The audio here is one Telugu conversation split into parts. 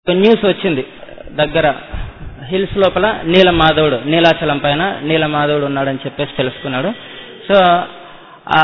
న్యూస్ వచ్చింది దగ్గర హిల్స్ లోపల నీలమాధవుడు నీలాచలం పైన నీలమాధవుడు ఉన్నాడని చెప్పేసి తెలుసుకున్నాడు సో ఆ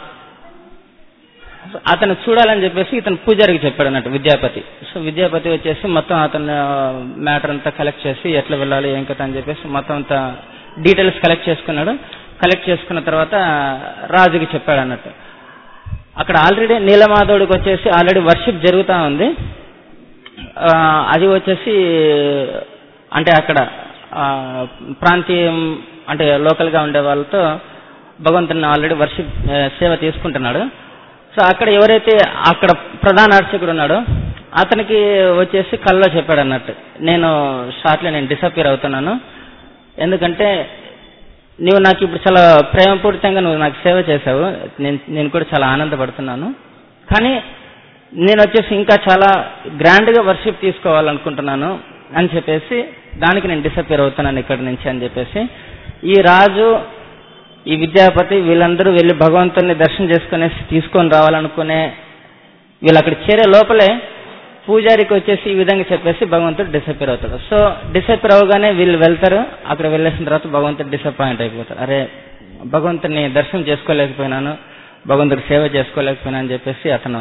అతను చూడాలని చెప్పేసి ఇతను పూజారికి చెప్పాడు అన్నట్టు విద్యాపతి సో విద్యాపతి వచ్చేసి మొత్తం అతను మ్యాటర్ అంతా కలెక్ట్ చేసి ఎట్లా వెళ్ళాలి ఏం కథ అని చెప్పేసి మొత్తం అంతా డీటెయిల్స్ కలెక్ట్ చేసుకున్నాడు కలెక్ట్ చేసుకున్న తర్వాత రాజుకి చెప్పాడు అన్నట్టు అక్కడ ఆల్రెడీ నీలమాధవుడికి వచ్చేసి ఆల్రెడీ వర్షిప్ జరుగుతూ ఉంది ఆ, అది వచ్చేసి అంటే అక్కడ ఆ, ప్రాంతీయం అంటే లోకల్ గా ఉండే వాళ్ళతో భగవంతుని ఆల్రెడీ వర్షిప్ ఆ, సేవ తీసుకుంటున్నాడు సో అక్కడ ఎవరైతే అక్కడ ప్రధాన అర్చకుడు ఉన్నాడో అతనికి వచ్చేసి కల్లో చెప్పాడు అన్నట్టు నేను షార్ట్లీ నేను డిసపియర్ అవుతున్నాను ఎందుకంటే నువ్వు నాకు ఇప్పుడు చాలా ప్రేమపూరితంగా నువ్వు నాకు సేవ చేశావు నేను నేను కూడా చాలా ఆనందపడుతున్నాను కానీ నేను వచ్చేసి ఇంకా చాలా గ్రాండ్ గా వర్షిప్ తీసుకోవాలనుకుంటున్నాను అని చెప్పేసి దానికి నేను డిసపియర్ అవుతున్నాను ఇక్కడి నుంచి అని చెప్పేసి ఈ రాజు ఈ విద్యాపతి వీళ్ళందరూ వెళ్ళి భగవంతుని దర్శనం చేసుకుని తీసుకొని రావాలనుకునే వీళ్ళు అక్కడ చేరే లోపలే పూజారికి వచ్చేసి ఈ విధంగా చెప్పేసి భగవంతుడు డిసపియర్ అవుతాడు సో డిసపియర్ అవగానే వీళ్ళు వెళ్తారు అక్కడ వెళ్ళేసిన తర్వాత భగవంతుడు డిసప్పాయింట్ అయిపోతాడు అరే భగవంతుని దర్శనం చేసుకోలేకపోయినాను భగవంతుడి సేవ చేసుకోలేకపోయినా అని చెప్పేసి అతను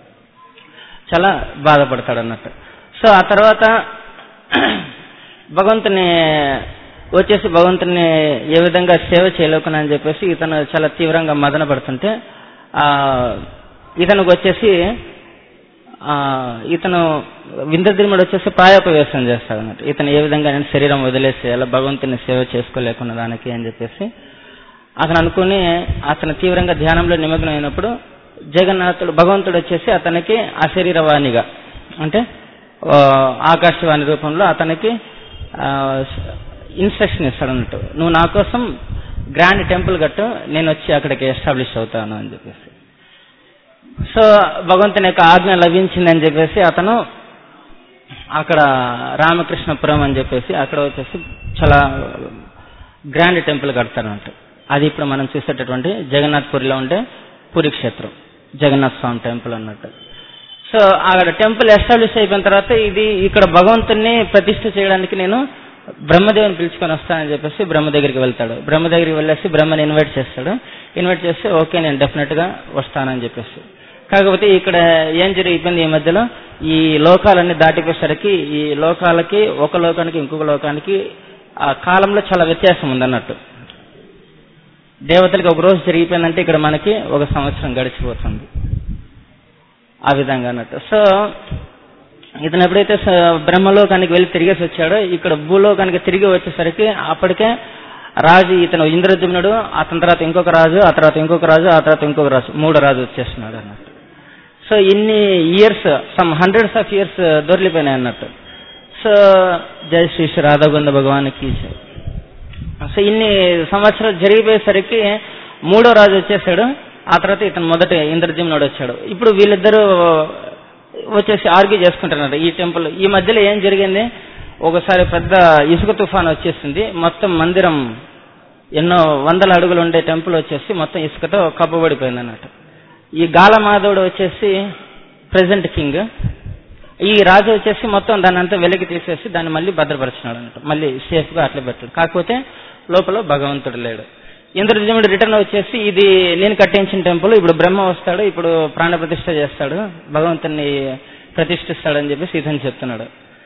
చాలా బాధపడతాడు అన్నట్టు సో ఆ తర్వాత భగవంతుని వచ్చేసి భగవంతుని ఏ విధంగా సేవ చేయలేకున్నా అని చెప్పేసి ఇతను చాలా తీవ్రంగా మదన పడుతుంటే ఆ ఇతనికి వచ్చేసి ఆ ఇతను వింద్రద్రిముడు వచ్చేసి ప్రాయోపవేశం చేస్తాడు అన్నట్టు ఇతను ఏ విధంగా నేను శరీరం వదిలేసి అలా భగవంతుని సేవ చేసుకోలేకున్న దానికి అని చెప్పేసి అతను అనుకుని అతను తీవ్రంగా ధ్యానంలో నిమగ్నం అయినప్పుడు జగన్నాథుడు భగవంతుడు వచ్చేసి అతనికి అశరీరవాణిగా అంటే ఆ, ఆకాశవాణి రూపంలో అతనికి ఇన్స్ట్రక్షన్ ఇస్తాడు అన్నట్టు నువ్వు నా కోసం గ్రాండ్ టెంపుల్ కట్టు నేను వచ్చి అక్కడికి ఎస్టాబ్లిష్ అవుతాను అని చెప్పేసి సో భగవంతుని యొక్క ఆజ్ఞ లభించిందని చెప్పేసి అతను అక్కడ రామకృష్ణపురం అని చెప్పేసి అక్కడ వచ్చేసి చాలా గ్రాండ్ టెంపుల్ కడతారంట అది ఇప్పుడు మనం చూసేటటువంటి జగన్నాథ్ పురిలో ఉండే పురి క్షేత్రం జగన్నాథ్ స్వామి టెంపుల్ అన్నట్టు సో అక్కడ టెంపుల్ ఎస్టాబ్లిష్ అయిపోయిన తర్వాత ఇది ఇక్కడ భగవంతుని ప్రతిష్ఠ చేయడానికి నేను బ్రహ్మదేవుని పిలుచుకొని వస్తానని చెప్పేసి బ్రహ్మ దగ్గరికి వెళ్తాడు బ్రహ్మ దగ్గరికి వెళ్ళేసి బ్రహ్మని ఇన్వైట్ చేస్తాడు ఇన్వైట్ చేస్తే ఓకే నేను డెఫినెట్ గా వస్తానని చెప్పేసి కాకపోతే ఇక్కడ ఏం జరిగిపోయింది ఈ మధ్యలో ఈ లోకాలన్నీ దాటిపోయేసరికి ఈ లోకాలకి ఒక లోకానికి ఇంకొక లోకానికి ఆ కాలంలో చాలా వ్యత్యాసం ఉందన్నట్టు దేవతలకి ఒక రోజు జరిగిపోయిందంటే ఇక్కడ మనకి ఒక సంవత్సరం గడిచిపోతుంది ఆ విధంగా అన్నట్టు సో ఇతను ఎప్పుడైతే స- బ్రహ్మలోకానికి వెళ్ళి తిరిగేసి వచ్చాడో ఇక్కడ భూలోకానికి తిరిగి వచ్చేసరికి అప్పటికే రాజు ఇతను ఇంద్రజుమ్నుడు అతని తర్వాత ఇంకొక రాజు ఆ తర్వాత ఇంకొక రాజు ఆ తర్వాత ఇంకొక రాజు మూడో రాజు వచ్చేస్తున్నాడు అన్నట్టు సో ఇన్ని years some hundreds of years దొరికిపోయినాయి అన్నట్టు సో జై శ్రీ శ్రీ రాధాగొంద భగవానికి జై. సో ఇన్ని సంవత్సరాలు జరిగిపోయేసరికి మూడో రాజు వచ్చేసాడు ఆ తర్వాత ఇతను మొదటి ఇంద్రజిమ్నుడు వచ్చాడు ఇప్పుడు వీళ్ళిద్దరూ వచ్చేసి ఆర్గ్యూ చేసుకుంటున్నారు ఈ టెంపుల్ ఈ మధ్యలో ఏం జరిగింది ఒకసారి పెద్ద ఇసుక తుఫాన్ వచ్చేసింది మొత్తం మందిరం ఎన్నో వందల అడుగులు ఉండే టెంపుల్ వచ్చేసి మొత్తం ఇసుకతో కప్పబడిపోయింది అన్నట్టు ఈ గాలమాధవుడు వచ్చేసి ప్రెసెంట్ కింగ్ ఈ రాజు వచ్చేసి మొత్తం దాన్ని అంతా వెలికి తీసేసి దాన్ని మళ్ళీ భద్రపరిచినాడు అన్నట్టు మళ్ళీ సేఫ్ గా అట్లా పెట్టాడు కాకపోతే లోపల భగవంతుడు లేడు ఇంద్రజిముడు రిటర్న్ వచ్చేసి ఇది నేను కట్టించిన టెంపుల్ ఇప్పుడు బ్రహ్మ వస్తాడు ఇప్పుడు ప్రాణ ప్రతిష్ఠ చేస్తాడు భగవంతుని ప్రతిష్ఠిస్తాడని చెప్పేసి ఇతను చెప్తున్నాడు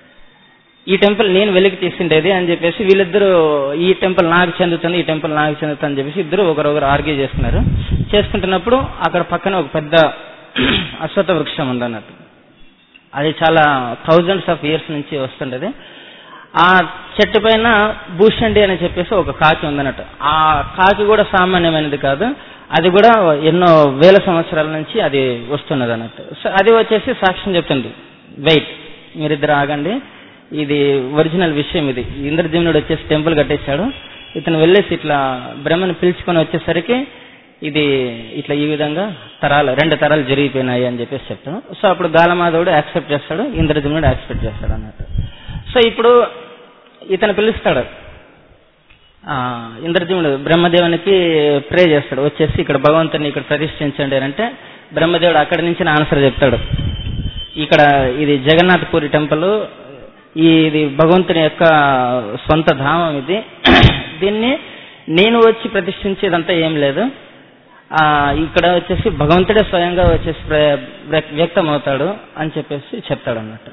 ఈ టెంపుల్ నేను వెలికి తీసిండేది అని చెప్పేసి వీళ్ళిద్దరూ ఈ టెంపుల్ నాకు చెందుతుంది ఈ టెంపుల్ నాకు చెందుతుంది అని చెప్పేసి ఇద్దరు ఒకరొకరు ఆర్గ్యూ చేస్తున్నారు చేసుకుంటున్నప్పుడు అక్కడ పక్కన ఒక పెద్ద అశ్వత్థ వృక్షం ఉందన్నట్టు అది చాలా థౌజండ్స్ ఆఫ్ ఇయర్స్ నుంచి వస్తుండేది ఆ చెట్టు పైన భూషండి అని చెప్పేసి ఒక కాకి ఉందన్నట్టు ఆ కాకి కూడా సామాన్యమైనది కాదు అది కూడా ఎన్నో వేల సంవత్సరాల నుంచి అది వస్తున్నది అన్నట్టు సో అది వచ్చేసి సాక్ష్యం చెప్తుంది వెయిట్ మీరిద్దరు ఆగండి ఇది ఒరిజినల్ విషయం ఇది ఇంద్రజిమ్నుడు వచ్చేసి టెంపుల్ కట్టేశాడు ఇతను వెళ్ళేసి ఇట్లా బ్రహ్మని పిలుచుకొని వచ్చేసరికి ఇది ఇట్లా ఈ విధంగా తరాలు రెండు తరాలు జరిగిపోయినాయి అని చెప్పేసి చెప్తాడు సో అప్పుడు గాలమాధవుడు యాక్సెప్ట్ చేస్తాడు ఇంద్రజిమ్నుడు యాక్సెప్ట్ చేస్తాడు అన్నట్టు సో ఇప్పుడు ఇతను పిలుస్తాడు ఆ, ఇంద్రజిముడు బ్రహ్మదేవునికి ప్రే చేస్తాడు వచ్చేసి ఇక్కడ భగవంతుని ఇక్కడ ప్రతిష్ఠించండి అని అంటే బ్రహ్మదేవుడు అక్కడి నుంచి ఆన్సర్ చెప్తాడు ఇక్కడ ఇది జగన్నాథ్ పూరి టెంపుల్ ఇది భగవంతుని యొక్క సొంత ధామం ఇది దీన్ని నేను వచ్చి ప్రతిష్ఠించేదంతా ఏం లేదు ఆ ఇక్కడ వచ్చేసి భగవంతుడే స్వయంగా వచ్చేసి ప్ర- వ్య- వ్యక్తమవుతాడు అని చెప్పేసి చెప్తాడు అన్నట్టు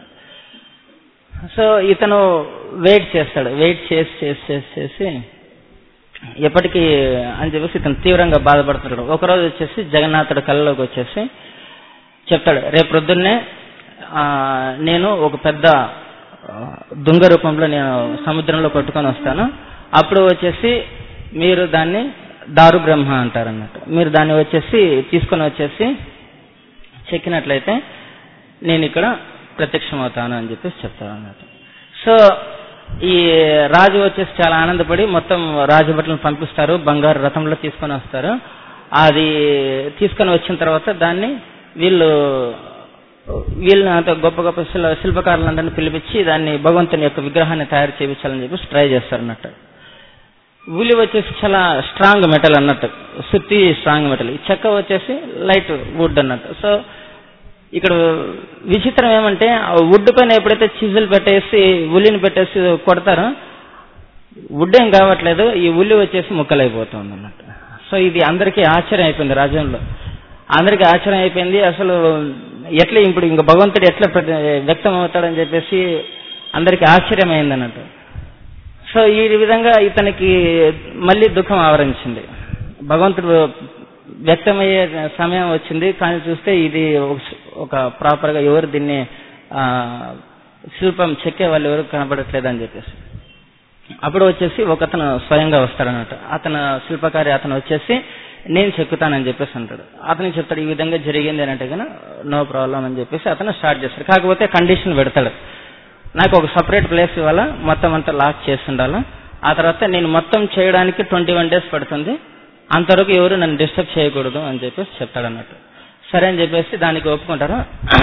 సో ఇతను వెయిట్ చేస్తాడు వెయిట్ చేసి చేసి చేసి చేసి ఎప్పటికీ అని చెప్పేసి ఇతను తీవ్రంగా బాధపడుతున్నాడు ఒకరోజు వచ్చేసి జగన్నాథుడు కళ్ళలోకి వచ్చేసి చెప్తాడు రేపు ప్రొద్దున్నే ఆ, నేను ఒక పెద్ద ఆ, దుంగ రూపంలో నేను సముద్రంలో కొట్టుకొని వస్తాను అప్పుడు వచ్చేసి మీరు దాన్ని దారు బ్రహ్మ అంటారు అన్నట్టు మీరు దాన్ని వచ్చేసి తీసుకొని వచ్చేసి చెక్కినట్లయితే నేను ఇక్కడ ప్రత్యక్షమవుతాను అని చెప్పేసి చెప్తాడు అన్నట్టు సో ఈ రాజు వచ్చేసి చాలా ఆనందపడి మొత్తం రాజు బట్టలను పంపిస్తారు బంగారు రథంలో తీసుకొని వస్తారు అది తీసుకొని వచ్చిన తర్వాత దాన్ని వీళ్ళు వీళ్ళని అంత గొప్ప గొప్ప శిల శిల్పకారులందరినీ పిలిపించి దాన్ని భగవంతుని యొక్క విగ్రహాన్ని తయారు చేయించాలని చెప్పేసి ట్రై చేస్తారు అన్నట్టు ఉలి వచ్చేసి చాలా స్ట్రాంగ్ మెటల్ అన్నట్టు సుత్తి స్ట్రాంగ్ మెటల్ ఈ చెక్క వచ్చేసి లైట్ వుడ్ అన్నట్టు సో ఇక్కడ విచిత్రం ఏమంటే ఆ వుడ్ పైన ఎప్పుడైతే చిజులు పెట్టేసి ఉల్లిని పెట్టేసి కొడతారో వుడ్ ఏం కావట్లేదు ఈ ఉల్లి వచ్చేసి ముక్కలైపోతుంది అన్నట్టు సో ఇది అందరికీ ఆశ్చర్యం అయిపోయింది రాజ్యంలో అందరికీ ఆశ్చర్యం అయిపోయింది అసలు ఎట్లా ఇప్పుడు ఇంక భగవంతుడు ఎట్లా ప్రతి- వ్యక్తం అవుతాడని చెప్పేసి అందరికీ ఆశ్చర్యం అయింది అన్నట్టు సో ఈ విధంగా ఇతనికి మళ్ళీ దుఃఖం ఆవరించింది భగవంతుడు వ్యక్తమయ్యే సమయం వచ్చింది కానీ చూస్తే ఇది ఒక- ఒక ప్రాపర్ గా ఎవరు దీన్ని ఆ, శిల్పం చెక్కే వాళ్ళు ఎవరు కనబడట్లేదు అని చెప్పేసి అప్పుడు వచ్చేసి ఒకతను స్వయంగా వస్తాడన్నట్టు అతను శిల్పకారి అతను వచ్చేసి నేను చెక్కుతానని చెప్పేసి అంటాడు అతను చెప్తాడు ఈ విధంగా జరిగింది అని అంటే కనుక నో ప్రాబ్లం అని చెప్పేసి అతను స్టార్ట్ చేస్తాడు కాకపోతే కండిషన్ పెడతాడు నాకు ఒక సపరేట్ ప్లేస్ ఇవ్వాలా మొత్తం అంతా లాక్ చేసి ఉండాలా ఆ తర్వాత నేను మొత్తం చేయడానికి ట్వంటీ వన్ డేస్ పడుతుంది అంతవరకు ఎవరు నన్ను డిస్టర్బ్ చేయకూడదు అని చెప్పేసి చెప్తాడు అన్నట్టు సరే అని చెప్పేసి దానికి ఒప్పుకుంటారు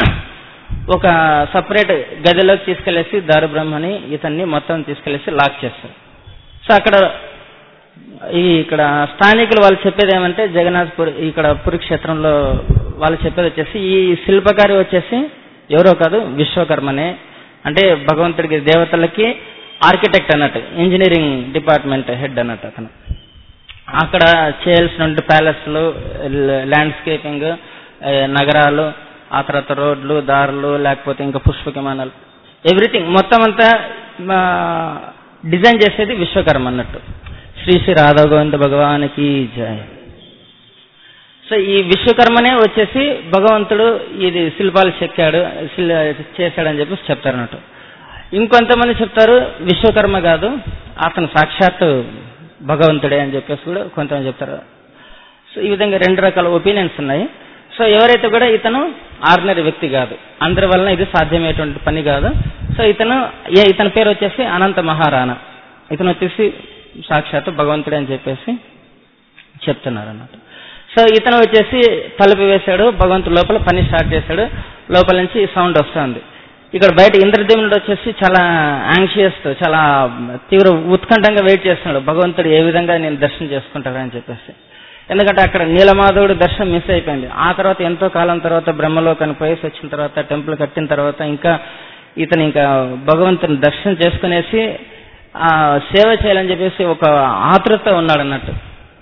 ఒక సపరేట్ గదిలోకి తీసుకెళ్లేసి దారు బ్రహ్మని ఇతన్ని మొత్తం తీసుకెళ్లేసి లాక్ చేస్తారు సో అక్కడ ఈ ఇక్కడ స్థానికులు వాళ్ళు చెప్పేది ఏమంటే జగన్నాథ్పూర్ ఇక్కడ పురుక్షేత్రంలో వాళ్ళు చెప్పేది వచ్చేసి ఈ శిల్పకారి వచ్చేసి ఎవరో కాదు విశ్వకర్మనే అంటే భగవంతుడికి దేవతలకి ఆర్కిటెక్ట్ అన్నట్టు ఇంజనీరింగ్ డిపార్ట్మెంట్ హెడ్ అన్నట్టు అతను అక్కడ చేయాల్సిన ప్యాలెస్లు ల్యాండ్స్కేపింగ్ నగరాలు ఆ తర్వాత రోడ్లు దారులు లేకపోతే ఇంకా పుష్ప విమానాలు ఎవ్రీథింగ్ మొత్తం అంతా డిజైన్ చేసేది విశ్వకర్మ అన్నట్టు శ్రీ శ్రీ రాధా గోవింద భగవానికి జయ సో ఈ విశ్వకర్మనే వచ్చేసి భగవంతుడు ఇది శిల్పాలు చెక్కాడు శిల్- చేశాడని చెప్పేసి చెప్తారు అన్నట్టు ఇంకొంతమంది చెప్తారు విశ్వకర్మ కాదు అతను సాక్షాత్తు భగవంతుడే అని చెప్పేసి కూడా కొంతమంది చెప్తారు సో ఈ విధంగా రెండు రకాల ఒపీనియన్స్ ఉన్నాయి సో ఎవరైతే కూడా ఇతను ఆర్డినరీ వ్యక్తి కాదు అందరి వలన ఇది సాధ్యమయ్యేటువంటి పని కాదు సో ఇతను ఏ ఇతని పేరు వచ్చేసి అనంత మహారాణా ఇతను వచ్చేసి సాక్షాత్తు భగవంతుడే అని చెప్పేసి చెప్తున్నారు అన్నమాట సో ఇతను వచ్చేసి తలుపు వేశాడు భగవంతుడు లోపల పని స్టార్ట్ చేశాడు లోపల నుంచి సౌండ్ వస్తుంది ఇక్కడ బయట ఇంద్రదేవునుడు వచ్చేసి చాలా యాంగ్షియస్ తో చాలా తీవ్ర ఉత్కంఠంగా వెయిట్ చేస్తున్నాడు భగవంతుడు ఏ విధంగా నేను దర్శనం చేసుకుంటాడు అని చెప్పేసి ఎందుకంటే అక్కడ నీలమాధవుడు దర్శనం మిస్ అయిపోయింది ఆ తర్వాత ఎంతో కాలం తర్వాత బ్రహ్మలోకానికి పోయేసి వచ్చిన తర్వాత టెంపుల్ కట్టిన తర్వాత ఇంకా ఇతను ఇంకా భగవంతుని దర్శనం చేసుకునేసి ఆ సేవ చేయాలని చెప్పేసి ఒక ఆతృత ఉన్నాడు అన్నట్టు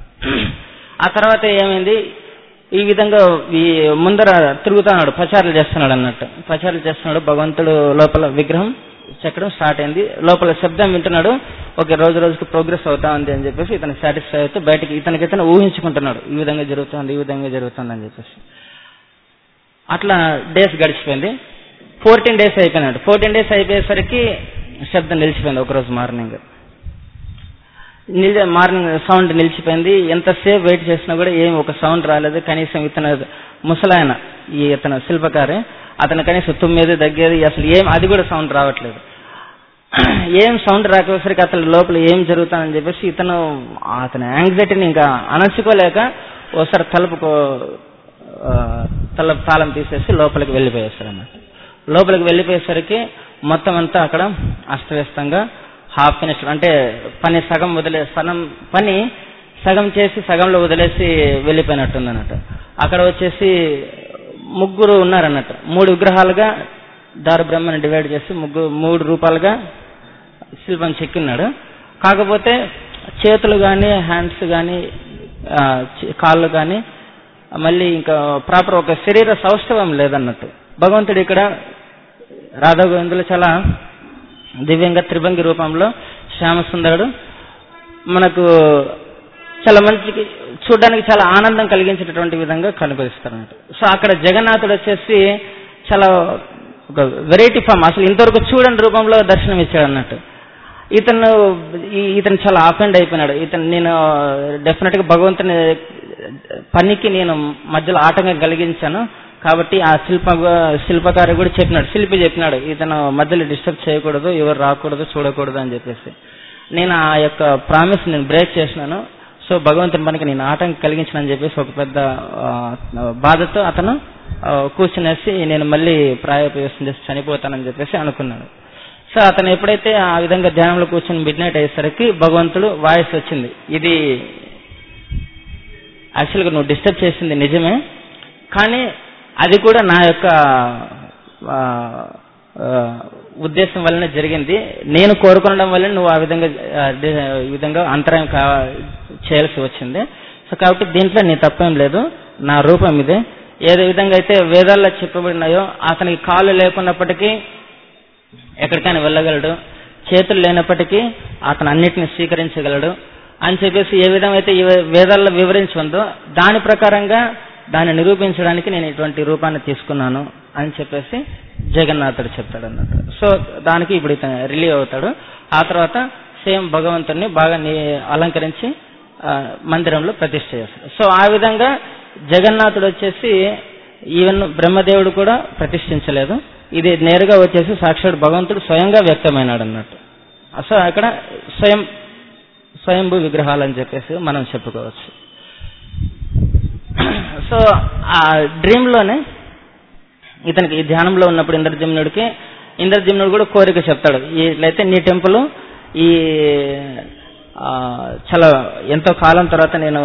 ఆ తర్వాత ఏమైంది ఈ విధంగా ఈ ముందర తిరుగుతున్నాడు ప్రచారాలు చేస్తున్నాడు అన్నట్టు ప్రచారాలు చేస్తున్నాడు భగవంతుడు లోపల విగ్రహం చెక్కడం స్టార్ట్ అయింది లోపల శబ్దం వింటున్నాడు ఓకే రోజు రోజుకి ప్రోగ్రెస్ అవుతా ఉంది అని చెప్పేసి ఇతను సాటిస్ఫై అవుతూ బయటకి ఇతనికి ఇతను ఊహించుకుంటున్నాడు ఈ విధంగా జరుగుతుంది ఈ విధంగా జరుగుతుంది అని చెప్పేసి అట్లా డేస్ గడిచిపోయింది ఫోర్టీన్ డేస్ అయిపోయినాడు ఫోర్టీన్ డేస్ అయిపోయేసరికి శబ్దం నిలిచిపోయింది ఒకరోజు మార్నింగ్ నిజ మార్నింగ్ సౌండ్ నిలిచిపోయింది ఎంతసేపు వెయిట్ చేసినా కూడా ఏం ఒక సౌండ్ రాలేదు కనీసం ఇతను ముసలాయన ఈ ఇతను శిల్పకారే అతను కనీసం తుమ్మేది దగ్గేది అసలు ఏం అది కూడా సౌండ్ రావట్లేదు ఏం సౌండ్ రాకపోసరికి అతను లోపల ఏం జరుగుతుందని చెప్పేసి ఇతను అతని యాంగ్జైటీని ఇంకా అణచుకోలేక ఒకసారి తలుపుకో ఆ, తలుపు తాళం తీసేసి లోపలికి వెళ్ళిపోయేస్తారు అన్నమాట లోపలికి వెళ్ళిపోయేసరికి మొత్తం అంతా అక్కడ అస్తవ్యస్తంగా హాఫ్ ఫినిష్డ్ అంటే పని సగం వదిలే సగం పని సగం చేసి సగంలో వదిలేసి వెళ్ళిపోయినట్టుంది అన్నట్టు అక్కడ వచ్చేసి ముగ్గురు ఉన్నారన్నట్టు మూడు విగ్రహాలుగా దారు బ్రహ్మని డివైడ్ చేసి ముగ్గు మూడు రూపాలుగా శిల్పం చెక్కిన్నాడు కాకపోతే చేతులు కానీ హ్యాండ్స్ కానీ కాళ్ళు కానీ మళ్ళీ ఇంకా ప్రాపర్ ఒక శరీర సౌష్ఠవం లేదన్నట్టు భగవంతుడు ఇక్కడ రాధా గోవిందులు చాలా దివ్యంగా త్రిభంగి రూపంలో శ్యామసుందరుడు మనకు చాలా మంచి చూడడానికి చాలా ఆనందం కలిగించేటటువంటి విధంగా కనిపిస్తారు అన్నట్టు సో అక్కడ జగన్నాథుడు వచ్చేసి చాలా ఒక వెరైటీ ఫామ్ అసలు ఇంతవరకు చూడని రూపంలో దర్శనం ఇచ్చాడు అన్నట్టు ఇతను ఈ- ఇతను చాలా ఆఫెండ్ అయిపోయినాడు ఇతను నేను డెఫినెట్ గా భగవంతుని పనికి నేను మధ్యలో ఆటంకం కలిగించాను కాబట్టి ఆ శిల్ప శిల్పకారి కూడా చెప్పినాడు శిల్పి చెప్పినాడు ఇతను మధ్యలో డిస్టర్బ్ చేయకూడదు ఎవరు రాకూడదు చూడకూడదు అని చెప్పేసి నేను ఆ యొక్క ప్రామిస్ నేను బ్రేక్ చేసినాను సో భగవంతుని పనికి నేను ఆటంకం కలిగించానని చెప్పేసి ఒక పెద్ద ఆ, బాధతో అతను ఆ, కూర్చునేసి నేను మళ్ళీ ప్రాయోపయోగం చేసి చనిపోతానని చెప్పేసి అనుకున్నాడు సో అతను ఎప్పుడైతే ఆ విధంగా ధ్యానంలో కూర్చొని మిడ్ నైట్ అయ్యేసరికి భగవంతుడు వాయిస్ వచ్చింది ఇది యాక్చువల్గా నువ్వు డిస్టర్బ్ చేసింది నిజమే కానీ అది కూడా నా యొక్క ఆ, ఆ, ఉద్దేశం వల్లనే జరిగింది నేను కోరుకోవడం వల్ల నువ్వు ఆ విధంగా ఆ, డి- ఈ విధంగా అంతరాయం కా చేయాల్సి వచ్చింది సో కాబట్టి దీంట్లో నీ తప్పేం లేదు నా రూపం ఇదే ఏదే విధంగా అయితే వేదాల్లో చెప్పబడినాయో అతనికి కాళ్ళు లేకున్నప్పటికీ ఎక్కడికైనా వెళ్ళగలడు చేతులు లేనప్పటికీ అతను అన్నిటిని స్వీకరించగలడు అని చెప్పేసి ఏ విధమైతే ఈ వేదాల్లో వివరించి ఉందో దాని ప్రకారంగా దాన్ని నిరూపించడానికి నేను ఇటువంటి రూపాన్ని తీసుకున్నాను అని చెప్పేసి జగన్నాథుడు చెప్తాడు అన్నట్టు సో దానికి ఇప్పుడు ఇతను రిలీవ్ అవుతాడు ఆ తర్వాత సేమ్ భగవంతుడిని బాగా ని- అలంకరించి ఆ, మందిరంలో ప్రతిష్ఠ చేస్తాడు సో ఆ విధంగా జగన్నాథుడు వచ్చేసి ఈవెన్ బ్రహ్మదేవుడు కూడా ప్రతిష్ఠించలేదు ఇది నేరుగా వచ్చేసి సాక్షాత్ భగవంతుడు స్వయంగా వ్యక్తమైనాడు అన్నట్టు సో అక్కడ స్వయం స్వయంభూ విగ్రహాలు అని చెప్పేసి మనం చెప్పుకోవచ్చు సో ఆ డ్రీమ్ లోనే ఇతనికి ఈ ధ్యానంలో ఉన్నప్పుడు ఇంద్రజిమ్నుడికి ఇంద్రజిమ్నుడు కూడా కోరిక చెప్తాడు ఇట్లయితే నీ టెంపుల్ ఈ ఆ, చాలా ఎంతో కాలం తర్వాత నేను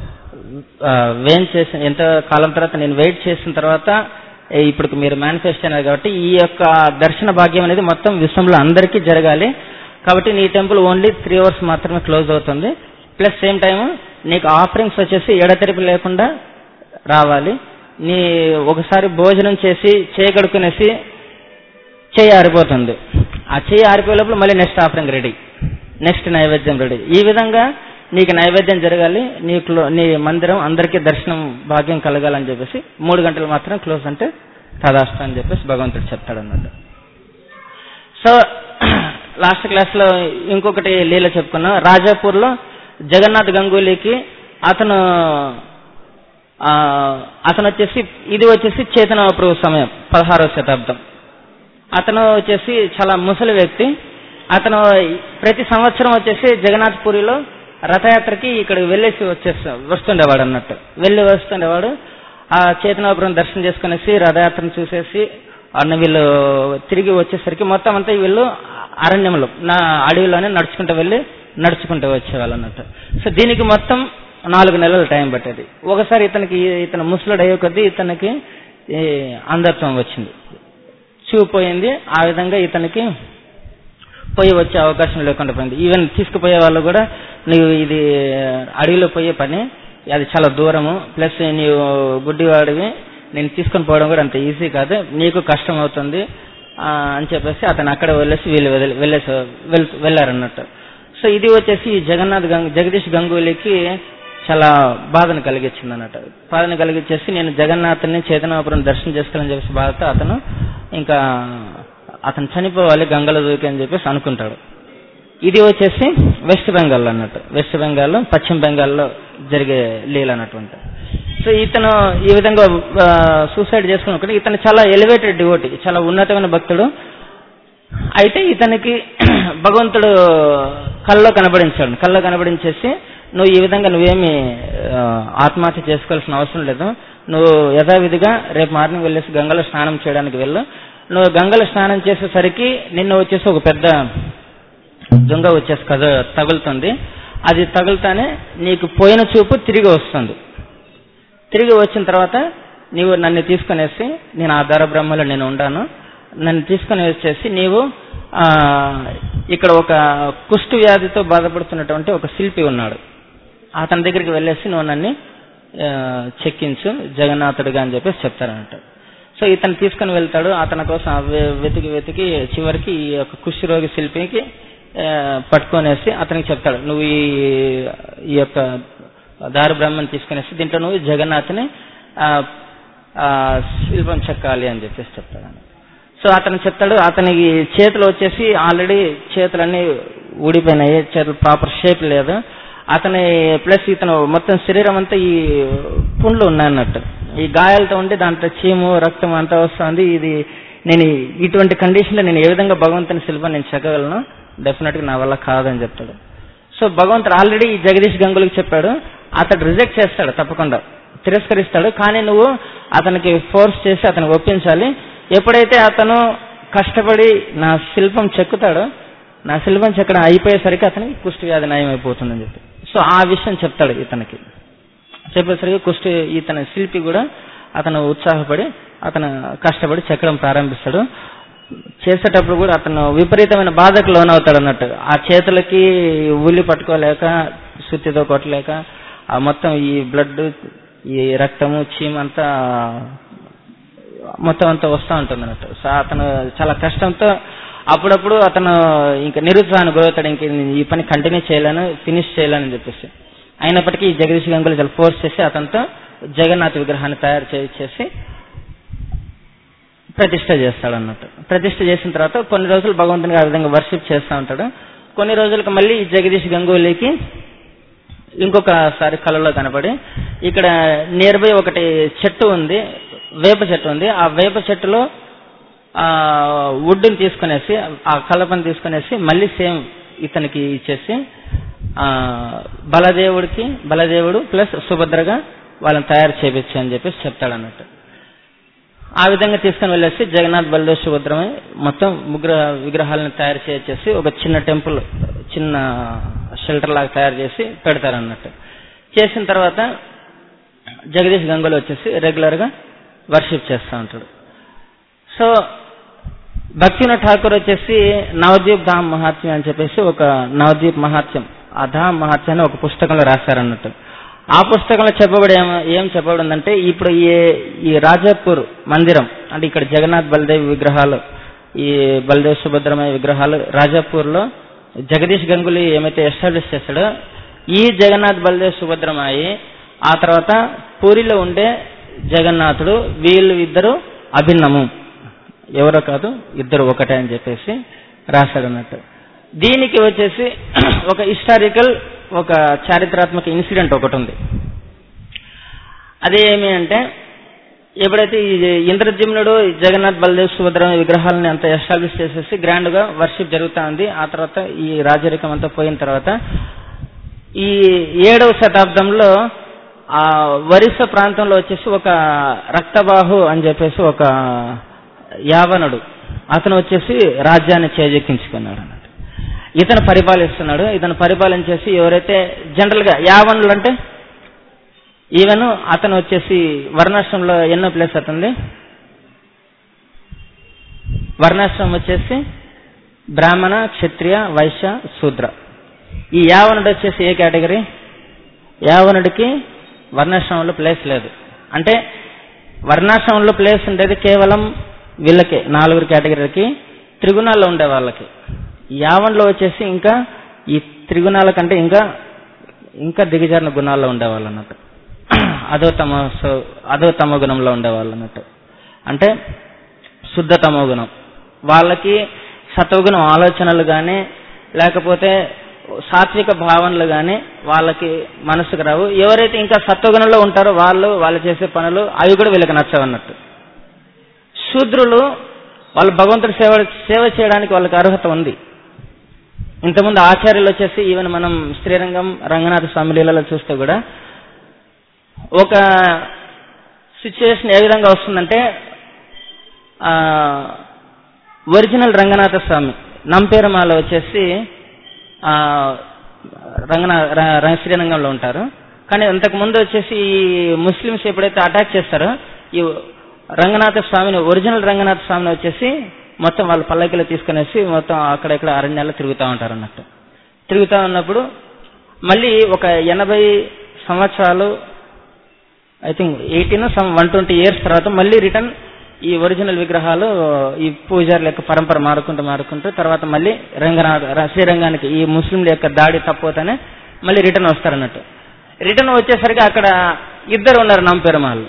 వెయిట్ చేసిన ఎంతో కాలం తర్వాత నేను వెయిట్ చేసిన తర్వాత ఏ, ఇప్పుడు మీరు మేనిఫెస్ట్ అయినారు కాబట్టి ఈ యొక్క దర్శన భాగ్యం అనేది మొత్తం విశ్వంలో అందరికీ జరగాలి కాబట్టి నీ టెంపుల్ ఓన్లీ త్రీ అవర్స్ మాత్రమే క్లోజ్ అవుతుంది ప్లస్ సేమ్ టైం నీకు ఆఫరింగ్స్ వచ్చేసి ఎడతెరిపి లేకుండా రావాలి నీ ఒకసారి భోజనం చేసి చేయగడుకునేసి చేయి ఆరిపోతుంది ఆ చేయి ఆరిపోయే లోపల మళ్ళీ నెక్స్ట్ ఆఫరింగ్ రెడీ నెక్స్ట్ నైవేద్యం రెడీ ఈ విధంగా నీకు నైవేద్యం జరగాలి నీ క్లో- నీ మందిరం అందరికీ దర్శనం భాగ్యం కలగాలని చెప్పేసి మూడు గంటలు మాత్రం క్లోజ్ అంటే తదాస్తు అని చెప్పేసి భగవంతుడు చెప్తాడు అన్నట్టు సో లాస్ట్ క్లాస్ లో ఇంకొకటి లీల చెప్పుకున్నాం రాజాపూర్ లో జగన్నాథ్ గంగూలీకి అతను ఆ, అతను వచ్చేసి ఇది వచ్చేసి చేతన ప్రభు సమయం పదహారవ శతాబ్దం అతను వచ్చేసి చాలా ముసలి వ్యక్తి అతను ప్రతి సంవత్సరం వచ్చేసి జగన్నాథ్ పూరిలో రథయాత్రకి ఇక్కడ వెళ్ళేసి వచ్చేసి వస్తుండేవాడు అన్నట్టు వెళ్ళి వస్తుండేవాడు ఆ చేతనాపురం దర్శనం చేసుకునేసి రథయాత్రను చూసేసి అన్న వీళ్ళు తిరిగి వచ్చేసరికి మొత్తం అంతా వీళ్ళు అరణ్యంలో నా అడవిలోనే నడుచుకుంటూ వెళ్ళి నడుచుకుంటూ వచ్చేవాళ్ళు అన్నట్టు సో దీనికి మొత్తం నాలుగు నెలలు టైం పట్టేది ఒకసారి ఇతనికి ఇతను ముసలుడు అయ్యే కొద్దీ ఇతనికి ఈ అంధత్వం వచ్చింది చూపోయింది ఆ విధంగా ఇతనికి పోయి వచ్చే అవకాశం లేకుండా పోయింది ఈవెన్ తీసుకుపోయే వాళ్ళు కూడా నీవు ఇది అడవిలో పోయే పని అది చాలా దూరము ప్లస్ నీవు గుడ్డివాడివి నేను తీసుకొని పోవడం కూడా అంత ఈజీ కాదు నీకు కష్టం అవుతుంది ఆ, అని చెప్పేసి అతను అక్కడ వెళ్ళేసి వీళ్ళు వదిలి- వెళ్ళేసి వెళ్- వెళ్ళారన్నట్టు సో ఇది వచ్చేసి ఈ జగన్నాథ్ గంగ్ జగదీష్ గంగూలీకి చాలా బాధను కలిగించింది అన్నట్టు బాధను కలిగించేసి నేను జగన్నాథుని చేతనాపురం దర్శనం చేసుకోవాలని చెప్పేసి బాధతో అతను ఇంకా అతను చనిపోవాలి గంగలో దూకి అని చెప్పేసి అనుకుంటాడు ఇది వచ్చేసి వెస్ట్ బెంగాల్ అన్నట్టు వెస్ట్ బెంగాల్ పశ్చిమ బెంగాల్లో జరిగే లీల అన్నటువంటి సో ఇతను ఈ విధంగా సూసైడ్ చేసుకున్నప్పుడు ఇతను చాలా ఎలివేటెడ్ డివోటీ చాలా ఉన్నతమైన భక్తుడు అయితే ఇతనికి భగవంతుడు కల్లో కనబడించాడు కల్లో కనబడించేసి నువ్వు ఈ విధంగా నువ్వేమి ఆ, ఆత్మహత్య చేసుకోవాల్సిన అవసరం లేదు నువ్వు యథావిధిగా రేపు మార్నింగ్ వెళ్ళేసి గంగలో స్నానం చేయడానికి వెళ్ళు నువ్వు గంగలో స్నానం చేసేసరికి నిన్న వచ్చేసి ఒక పెద్ద దొంగ వచ్చేసి కథ తగులుతుంది అది తగులుతానే నీకు పోయిన చూపు తిరిగి వస్తుంది తిరిగి వచ్చిన తర్వాత నీవు నన్ను తీసుకునేసి నేను ఆ ధర బ్రహ్మలో నేను ఉండాను నన్ను తీసుకొని వచ్చేసి నీవు ఆ, ఇక్కడ ఒక కుష్టు వ్యాధితో బాధపడుతున్నటువంటి ఒక శిల్పి ఉన్నాడు అతని దగ్గరికి వెళ్ళేసి నువ్వు నన్ను ఆ, చెక్కించు జగన్నాథుడిగా అని చెప్పేసి చెప్తారన్నట్టు సో ఇతను తీసుకొని వెళ్తాడు అతని కోసం వె- వెతికి వెతికి చివరికి ఈ యొక్క కుష్ఠరోగి శిల్పికి ఆ, పట్టుకొనేసి అతనికి చెప్తాడు నువ్వు ఈ ఈ యొక్క దారు బ్రహ్మని తీసుకునేసి దీంట్లో నువ్వు జగన్నాథ్ని ఆ, ఆ, శిల్పం చెక్కాలి అని చెప్పేసి చెప్తాడు సో అతను చెప్తాడు అతనికి చేతులు వచ్చేసి ఆల్రెడీ చేతులన్నీ ఊడిపోయినాయి చేతులు ప్రాపర్ షేప్ లేదు అతని ప్లస్ ఇతను మొత్తం శరీరం అంతా ఈ పుండ్లు ఉన్నాయన్నట్టు ఈ గాయాలతో ఉండి దాంట్లో చీము రక్తం అంతా వస్తుంది ఇది నేను ఇటువంటి కండిషన్లో నేను ఏ విధంగా భగవంతుని శిల్పం నేను చెక్కగలను డెఫినెట్ గా నా వల్ల కాదని చెప్తాడు సో భగవంతుడు ఆల్రెడీ ఈ జగదీష్ గంగులకు చెప్పాడు అతడు రిజెక్ట్ చేస్తాడు తప్పకుండా తిరస్కరిస్తాడు కానీ నువ్వు అతనికి ఫోర్స్ చేసి అతనికి ఒప్పించాలి ఎప్పుడైతే అతను కష్టపడి నా శిల్పం చెక్కుతాడో నా శిల్పం చెక్కడం అయిపోయేసరికి అతనికి కుష్టి వ్యాధి నయం అయిపోతుందని చెప్పి సో ఆ విషయం చెప్తాడు ఇతనికి చెప్పేసరికి కుష్టి ఇతని శిల్పి కూడా అతను ఉత్సాహపడి అతను కష్టపడి చెక్కడం ప్రారంభిస్తాడు చేసేటప్పుడు కూడా అతను విపరీతమైన బాధకు లోనవుతాడు అన్నట్టు ఆ చేతులకి ఉల్లి పట్టుకోలేక సుత్తితో కొట్టలేక ఆ మొత్తం ఈ బ్లడ్ ఈ రక్తము చీమ అంతా మొత్తం అంతా వస్తూ ఉంటుంది అన్నట్టు సో అతను చాలా కష్టంతో అప్పుడప్పుడు అతను ఇంకా నిరుత్సాహానికి గురవుతాడు ఇంక ఈ పని కంటిన్యూ చేయలేను ఫినిష్ చేయలేను అని చెప్పేసి అయినప్పటికీ ఈ జగదీష్ గంగులు చాలా ఫోర్స్ చేసి అతనితో జగన్నాథ్ విగ్రహాన్ని తయారు చేసి ప్రతిష్ట చేస్తాడు అన్నట్టు ప్రతిష్ట చేసిన తర్వాత కొన్ని రోజులు భగవంతునికి ఆ విధంగా వర్షిప్ చేస్తూ ఉంటాడు కొన్ని రోజులకు మళ్ళీ ఈ జగదీష్ గంగూలీకి ఇంకొకసారి కళలో కనపడి ఇక్కడ నియర్ బై ఒకటి చెట్టు ఉంది వేప చెట్టు ఉంది ఆ వేప చెట్టులో ఆ వుడ్ని తీసుకునేసి ఆ కలపని తీసుకునేసి మళ్ళీ సేమ్ ఇతనికి ఇచ్చేసి ఆ బలదేవుడికి బలదేవుడు ప్లస్ సుభద్రగా వాళ్ళని తయారు చేపించు అని చెప్పేసి చెప్తాడు అన్నట్టు ఆ విధంగా తీసుకుని వెళ్ళేసి జగన్నాథ్ బలదేవ్ సుభద్రమై మొత్తం ముగ్గురు విగ్రహాలను తయారు చేసేసి ఒక చిన్న టెంపుల్ చిన్న షెల్టర్ లాగా తయారు చేసి పెడతారు అన్నట్టు చేసిన తర్వాత జగదీష్ గంగులు వచ్చేసి రెగ్యులర్ గా వర్షిప్ చేస్తూ ఉంటాడు సో భక్తిన ఠాకూర్ వచ్చేసి నవద్వీప్ ధామ్ మహాత్మ్యం అని చెప్పేసి ఒక నవద్వీప్ మహాత్మ్యం ఆ ధామ్ మహాత్మ్యాన్ని ఒక పుస్తకంలో రాశారన్నట్టు ఆ పుస్తకంలో చెప్పబడి ఏం ఏం చెప్పబడిందంటే ఇప్పుడు ఈ ఈ రాజాపూర్ మందిరం అంటే ఇక్కడ జగన్నాథ్ బలదేవ్ విగ్రహాలు ఈ బలదేవ్ సుభద్రమయ్య విగ్రహాలు రాజాపూర్ లో జగదీష్ గంగులీ ఏమైతే ఎస్టాబ్లిష్ చేశాడో ఈ జగన్నాథ్ బలదేవ్ సుభద్రమాయి ఆ తర్వాత పూరిలో ఉండే జగన్నాథుడు వీళ్ళు ఇద్దరు అభిన్నము ఎవరో కాదు ఇద్దరు ఒకటే అని చెప్పేసి రాశాడు అన్నట్టు దీనికి వచ్చేసి ఒక హిస్టారికల్ ఒక చారిత్రాత్మక ఇన్సిడెంట్ ఒకటి ఉంది అదే ఏమి అంటే ఎప్పుడైతే ఈ ఇంద్రజిమ్నుడు జగన్నాథ్ బలదేవ్ సుభద్ర విగ్రహాలని అంత ఎస్టాబ్లిష్ చేసేసి గ్రాండ్ గా వర్షిప్ జరుగుతా ఉంది ఆ తర్వాత ఈ రాజరికం అంతా పోయిన తర్వాత ఈ ఏడవ శతాబ్దంలో ఆ ఒరిస్సా ప్రాంతంలో వచ్చేసి ఒక రక్తబాహు అని చెప్పేసి ఒక యావనుడు అతను వచ్చేసి రాజ్యాన్ని చేజెక్కించుకున్నాడు అన్నట్టు ఇతను పరిపాలిస్తున్నాడు ఇతను పరిపాలించేసి ఎవరైతే జనరల్ గా యావనులు అంటే ఈవెన్ అతను వచ్చేసి వర్ణాశ్రమంలో ఎన్నో ప్లేస్ అవుతుంది వర్ణాశ్రమం వచ్చేసి బ్రాహ్మణ క్షత్రియ వైశ్య శూద్ర ఈ యావనుడు వచ్చేసి ఏ కేటగిరీ యావనుడికి వర్ణాశ్రమంలో ప్లేస్ లేదు అంటే వర్ణాశ్రమంలో ప్లేస్ ఉండేది కేవలం వీళ్ళకి నాలుగురు కేటగిరీకి త్రిగుణాల్లో ఉండే వాళ్ళకి యావన్లో వచ్చేసి ఇంకా ఈ త్రిగుణాల కంటే ఇంకా ఇంకా దిగజారిన గుణాల్లో ఉండేవాళ్ళు అన్నట్టు అదో తమ అదో తమ గుణంలో ఉండేవాళ్ళు అన్నట్టు అంటే శుద్ధ తమో గుణం వాళ్ళకి సత్వగుణం ఆలోచనలు కానీ లేకపోతే సాత్విక భావనలు కానీ వాళ్ళకి మనసుకు రావు ఎవరైతే ఇంకా సత్వగుణంలో ఉంటారో వాళ్ళు వాళ్ళు చేసే పనులు అవి కూడా వీళ్ళకి నచ్చవన్నట్టు శూద్రులు వాళ్ళు భగవంతుడి సేవ సేవ చేయడానికి వాళ్ళకి అర్హత ఉంది ఇంతకుముందు ఆచార్యులు వచ్చేసి ఈవెన్ మనం శ్రీరంగం రంగనాథ స్వామి లీలలో చూస్తే కూడా ఒక సిచ్యువేషన్ ఏ విధంగా వస్తుందంటే ఒరిజినల్ రంగనాథ స్వామి నంపేరమాల వచ్చేసి రంగనా శ్రీరంగంలో ఉంటారు కానీ అంతకు ముందు వచ్చేసి ఈ ముస్లిమ్స్ ఎప్పుడైతే అటాక్ చేస్తారో ఈ రంగనాథ స్వామిని ఒరిజినల్ రంగనాథ స్వామిని వచ్చేసి మొత్తం వాళ్ళు పల్లకిలో తీసుకునేసి మొత్తం అక్కడెక్కడ అరణ్యాల్లో తిరుగుతూ ఉంటారు అన్నట్టు తిరుగుతూ ఉన్నప్పుడు మళ్ళీ ఒక ఎనభై సంవత్సరాలు I think eighteen some one twenty years తర్వాత మళ్ళీ రిటర్న్ ఈ ఒరిజినల్ విగ్రహాలు ఈ పూజారుల యొక్క పరంపర మారుకుంటూ మారుకుంటూ తర్వాత మళ్ళీ రంగనాథ ర- శ్రీరంగానికి ఈ ముస్లింల యొక్క దాడి తప్పవుతానే మళ్ళీ రిటర్న్ వస్తారన్నట్టు రిటర్న్ వచ్చేసరికి అక్కడ ఇద్దరు ఉన్నారు నంపెరుమాళ్ళు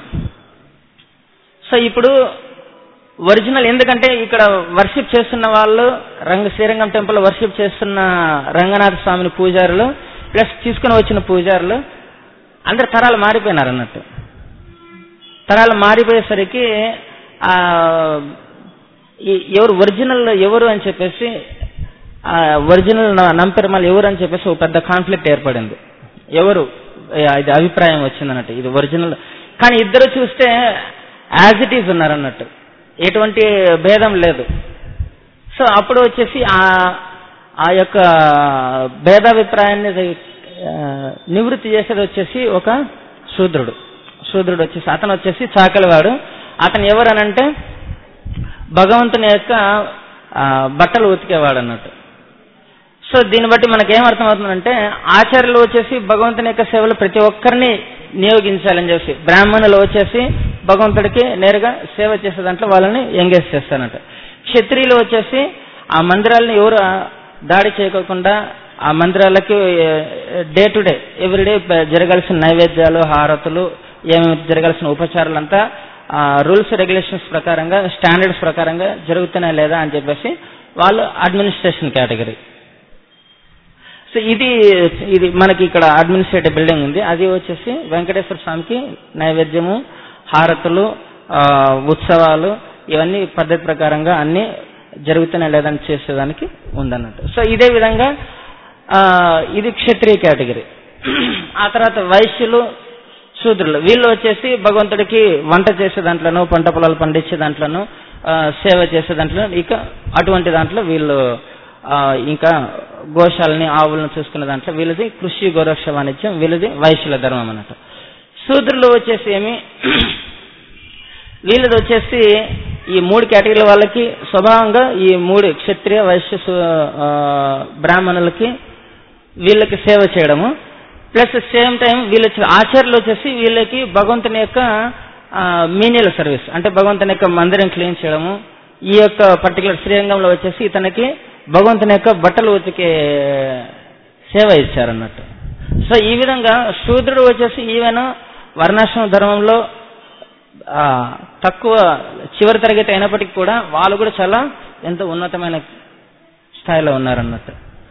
సో ఇప్పుడు ఒరిజినల్ ఎందుకంటే ఇక్కడ వర్షిప్ చేస్తున్న వాళ్ళు రంగ శ్రీరంగం టెంపుల్ వర్షిప్ చేస్తున్న రంగనాథ స్వామిని పూజారులు ప్లస్ తీసుకుని వచ్చిన పూజారులు అందరు తరాలు మారిపోయినారు అన్నట్టు తరాలు మారిపోయేసరికి ఆ ఈ- ఎవరు ఒరిజినల్ ఎవరు అని చెప్పేసి ఆ ఒరిజినల్ నంపెరమాల్ ఎవరు అని చెప్పేసి ఒక పెద్ద కాన్ఫ్లిక్ట్ ఏర్పడింది ఎవరు ఏ, ఇది అభిప్రాయం వచ్చింది అన్నట్టు ఇది ఒరిజినల్ కానీ ఇద్దరు చూస్తే యాజ్ ఇట్ ఈజ్ ఉన్నారు అన్నట్టు ఎటువంటి భేదం లేదు సో అప్పుడు వచ్చేసి ఆ ఆ యొక్క భేదాభిప్రాయాన్ని ఆ, నివృత్తి చేసేది వచ్చేసి ఒక శూద్రుడు శూద్రుడు వచ్చేసి అతను వచ్చేసి చాకలివాడు అతను ఎవరనంటే భగవంతుని యొక్క ఆ, బట్టలు ఉతికేవాడు అన్నట్టు సో దీన్ని బట్టి మనకి ఏం అర్థమవుతుందంటే ఆచార్యులు వచ్చేసి భగవంతుని యొక్క సేవలు ప్రతి ఒక్కరిని నియోగించాలని చెప్పి బ్రాహ్మణులు వచ్చేసి భగవంతుడికి నేరుగా సేవ చేసే దాంట్లో వాళ్ళని ఎంగేజ్ చేస్తారంట క్షత్రియులు వచ్చేసి ఆ మందిరాలను ఎవరు ఆ, దాడి చేయకోకుండా ఆ మందిరాలకి డే టు డే ఎవ్రీడే జరగాల్సిన నైవేద్యాలు హారతులు ఏమేమి జరగాల్సిన ఉపచారాలంతా రూల్స్ రెగ్యులేషన్స్ ప్రకారంగా స్టాండర్డ్స్ ప్రకారంగా జరుగుతున్నాయా లేదా అని చెప్పేసి వాళ్ళు అడ్మినిస్ట్రేషన్ కేటగిరీ సో ఇది ఇది మనకి ఇక్కడ అడ్మినిస్ట్రేటివ్ బిల్డింగ్ ఉంది అది వచ్చేసి వెంకటేశ్వర స్వామికి నైవేద్యము హారతులు ఆ, ఉత్సవాలు ఇవన్నీ పద్ధతి ప్రకారంగా అన్ని జరుగుతున్నాయి లేదని చేసేదానికి ఉందన్నట్టు సో ఇదే విధంగా ఆ, ఇది క్షత్రియ కేటగిరీ ఆ తర్వాత వైశ్యులు శూద్రులు వీళ్ళు వచ్చేసి భగవంతుడికి వంట చేసే దాంట్లోనూ పంట పొలాలు పండించే దాంట్లోనూ ఆ, సేవ చేసే దాంట్లో ఇక అటువంటి దాంట్లో వీళ్ళు ఆ, ఇంకా గోశాలని ఆవులను చూసుకునే దాంట్లో వీళ్ళది కృషి గోరక్ష వాణిజ్యం వీళ్ళది వైశ్యుల ధర్మం అన్నట్టు శూద్రులు వచ్చేసి ఏమి వీళ్ళది వచ్చేసి ఈ మూడు కేటగిరీల వాళ్ళకి స్వభావంగా ఈ మూడు క్షత్రియ వైశ్య సు- ఆ, బ్రాహ్మణులకి వీళ్ళకి సేవ చేయడము ప్లస్ సేమ్ టైం వీళ్ళ ఆచార్యులు వచ్చేసి వీళ్ళకి భగవంతుని యొక్క మీనియల్ సర్వీస్ అంటే భగవంతుని యొక్క మందిరం క్లీన్ చేయడము ఈ యొక్క పర్టికులర్ శ్రీరంగంలో వచ్చేసి ఇతనికి భగవంతుని యొక్క బట్టలు ఉతికే సేవ ఇచ్చారన్నట్టు సో ఈ విధంగా శూద్రుడు వచ్చేసి ఈవెన్ వర్ణాశ్రమ ధర్మంలో ఆ, తక్కువ చివరి తరగతి అయినప్పటికీ కూడా వాళ్ళు కూడా చాలా ఎంతో ఉన్నతమైన స్థాయిలో ఉన్నారన్నట్టు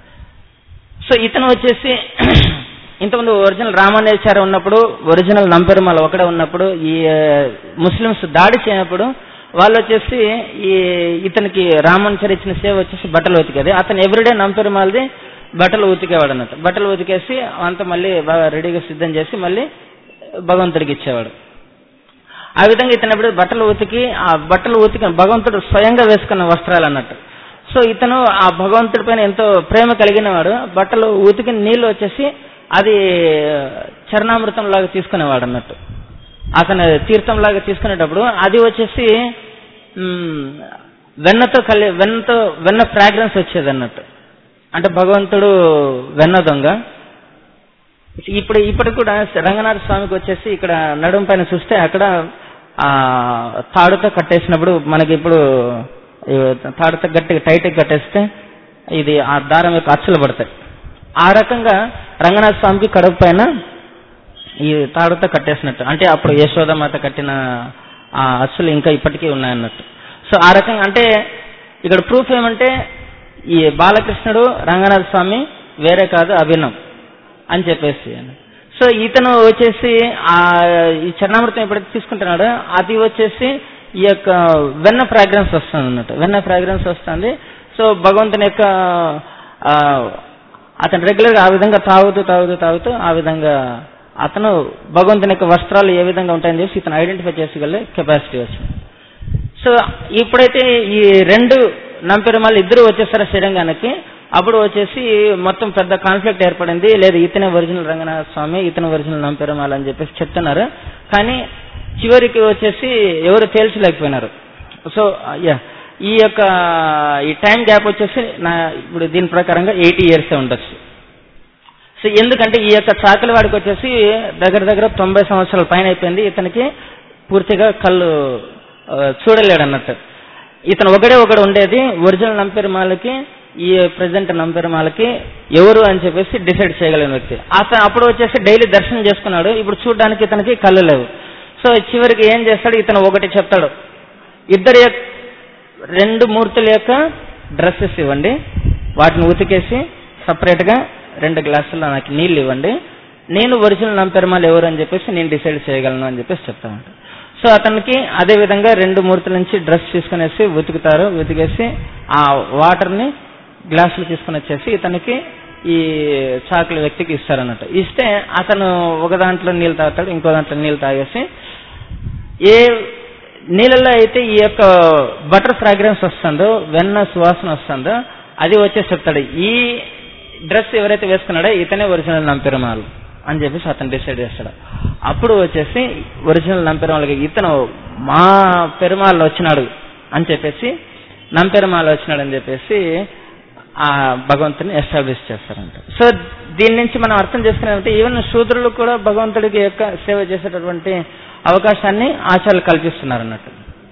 సో ఇతను వచ్చేసి ఇంతకుముందు ఒరిజినల్ రామానేచారి ఉన్నప్పుడు ఒరిజినల్ నంపెరుమల ఒకడే ఉన్నప్పుడు ఈ ఆ, ముస్లిమ్స్ దాడి చేయనప్పుడు వాళ్ళు వచ్చేసి ఈ ఇతనికి రామానుచారి ఇచ్చిన సేవ వచ్చేసి బట్టలు ఉతికేది అతను ఎవ్రీడే నంపెరుమాలది బట్టలు ఉతికేవాడు అన్నట్టు బట్టలు ఉతికేసి అంతా మళ్ళీ బాగా రెడీగా సిద్ధం చేసి మళ్ళీ భగవంతుడికి ఇచ్చేవాడు ఆ విధంగా ఇతను ఎప్పుడు బట్టలు ఉతికి ఆ బట్టలు ఉతికి భగవంతుడు స్వయంగా వేసుకున్న వస్త్రాలు అన్నట్టు సో ఇతను ఆ భగవంతుడి పైన ఎంతో ప్రేమ కలిగిన వాడు బట్టలు ఉతికిన నీళ్లు వచ్చేసి అది చరణామృతం లాగా తీసుకునేవాడు అన్నట్టు అతను తీర్థం లాగా తీసుకునేటప్పుడు అది వచ్చేసి మ్, వెన్నతో కలి వెన్నతో వెన్న ఫ్రాగ్రెన్స్ వచ్చేది అన్నట్టు అంటే భగవంతుడు వెన్న దొంగ ఇప్పుడు ఇప్పటికి కూడా రంగనాథ స్వామికి వచ్చేసి ఇక్కడ నడుం పైన చూస్తే అక్కడ ఆ తాడుతో కట్టేసినప్పుడు మనకి ఇప్పుడు ఈ తాడుతో గట్టిగా టైట్ కట్టేస్తే ఇది ఆ దారం యొక్క అచ్చులు పడతాయి ఆ రకంగా రంగనాథ స్వామికి కడుపు పైన ఈ తాడుతో కట్టేసినట్టు అంటే అప్పుడు యశోదమాత కట్టిన ఆ అచ్చులు ఇంకా ఇప్పటికీ ఉన్నాయన్నట్టు సో ఆ రకంగా అంటే ఇక్కడ ప్రూఫ్ ఏమంటే ఈ బాలకృష్ణుడు రంగనాథ స్వామి వేరే కాదు అభిన్నం అని చెప్పేసి సో ఇతను వచ్చేసి ఆ ఈ చరణామృతం ఎప్పుడైతే తీసుకుంటున్నాడో అది వచ్చేసి ఈ యొక్క వెన్న ఫ్రాగ్రెన్స్ వస్తుంది అన్నట్టు వెన్న ఫ్రాగ్రెన్స్ వస్తుంది సో భగవంతుని యొక్క ఆ, అతను రెగ్యులర్గా ఆ విధంగా తాగుతూ తాగుతూ తాగుతూ ఆ విధంగా అతను భగవంతుని యొక్క వస్త్రాలు ఏ విధంగా ఉంటాయని చెప్పి ఇతను ఐడెంటిఫై చేసుకోగల కెపాసిటీ వచ్చింది సో ఇప్పుడైతే ఈ రెండు నంపెరుమాలు ఇద్దరు వచ్చేసారు శ్రీరంగానికి అప్పుడు వచ్చేసి మొత్తం పెద్ద కాన్ఫ్లిక్ట్ ఏర్పడింది లేదు ఇతనే ఒరిజినల్ రంగనాథ స్వామి ఇతను ఒరిజినల్ నంపెరుమాల్ అని చెప్పేసి చెప్తున్నారు కానీ చివరికి వచ్చేసి ఎవరు తేల్చలేకపోయినారు సో యా ఈ యొక్క ఈ టైం గ్యాప్ వచ్చేసి నా ఇప్పుడు దీని ప్రకారంగా ఎయిటీ ఇయర్స్ ఉండొచ్చు సో ఎందుకంటే ఈ యొక్క చాకలి వాడికి వచ్చేసి దగ్గర దగ్గర తొంభై సంవత్సరాల పైన అయిపోయింది ఇతనికి పూర్తిగా కళ్ళు ఆ, చూడలేడు అన్నట్టు ఇతను ఒకడే ఒకడు ఉండేది ఒరిజినల్ నంపెరుమాలకి ఈ ప్రజెంట్ నంపెరుమాలకి ఎవరు అని చెప్పేసి డిసైడ్ చేయగలిగిన వ్యక్తి అతను అప్పుడు వచ్చేసి డైలీ దర్శనం చేసుకున్నాడు ఇప్పుడు చూడడానికి ఇతనికి కళ్ళు లేవు సో చివరికి ఏం చేస్తాడు ఇతను ఒకటి చెప్తాడు ఇద్దరి యొక్క రెండు మూర్తుల యొక్క డ్రెస్సెస్ ఇవ్వండి వాటిని ఉతికేసి సపరేట్ గా రెండు గ్లాసుల్లో నాకు నీళ్ళు ఇవ్వండి నేను ఒరిజినల్ నంపెరుమాలు ఎవరు అని చెప్పేసి నేను డిసైడ్ చేయగలను అని చెప్పేసి చెప్తాను సో అతనికి అదే విధంగా రెండు మూర్తుల నుంచి డ్రెస్ తీసుకునేసి ఉతుకుతారు ఉతికేసి ఆ వాటర్ ని గ్లాసులు తీసుకుని వచ్చేసి ఇతనికి ఈ చాకుల వ్యక్తికి ఇస్తారన్నట్టు ఇస్తే అతను ఒక దాంట్లో నీళ్ళు తాగుతాడు ఇంకో దాంట్లో నీళ్ళు తాగేసి ఏ నీళ్ళలో అయితే ఈ యొక్క బటర్ ఫ్రాగ్రెన్స్ వస్తుందో వెన్న సువాసన వస్తుందో అది వచ్చేసి చెప్తాడు ఈ డ్రెస్ ఎవరైతే వేసుకున్నాడో ఇతనే ఒరిజినల్ నంపెరుమాల్ అని చెప్పేసి అతను డిసైడ్ చేస్తాడు అప్పుడు వచ్చేసి ఒరిజినల్ నంపెరుమాలకి ఇతను మా పెరుమాళ్ళు వచ్చినాడు అని చెప్పేసి నంపెరుమాల్ వచ్చినాడు అని చెప్పేసి ఆ భగవంతుని ఎస్టాబ్లిష్ చేస్తారంట సో దీని నుంచి మనం అర్థం చేసుకునేదంటే ఈవెన్ శూద్రులు కూడా భగవంతుడికి యొక్క సేవ చేసేటటువంటి అవకాశాన్ని ఆచార్యులు కల్పిస్తున్నారు అన్నట్టు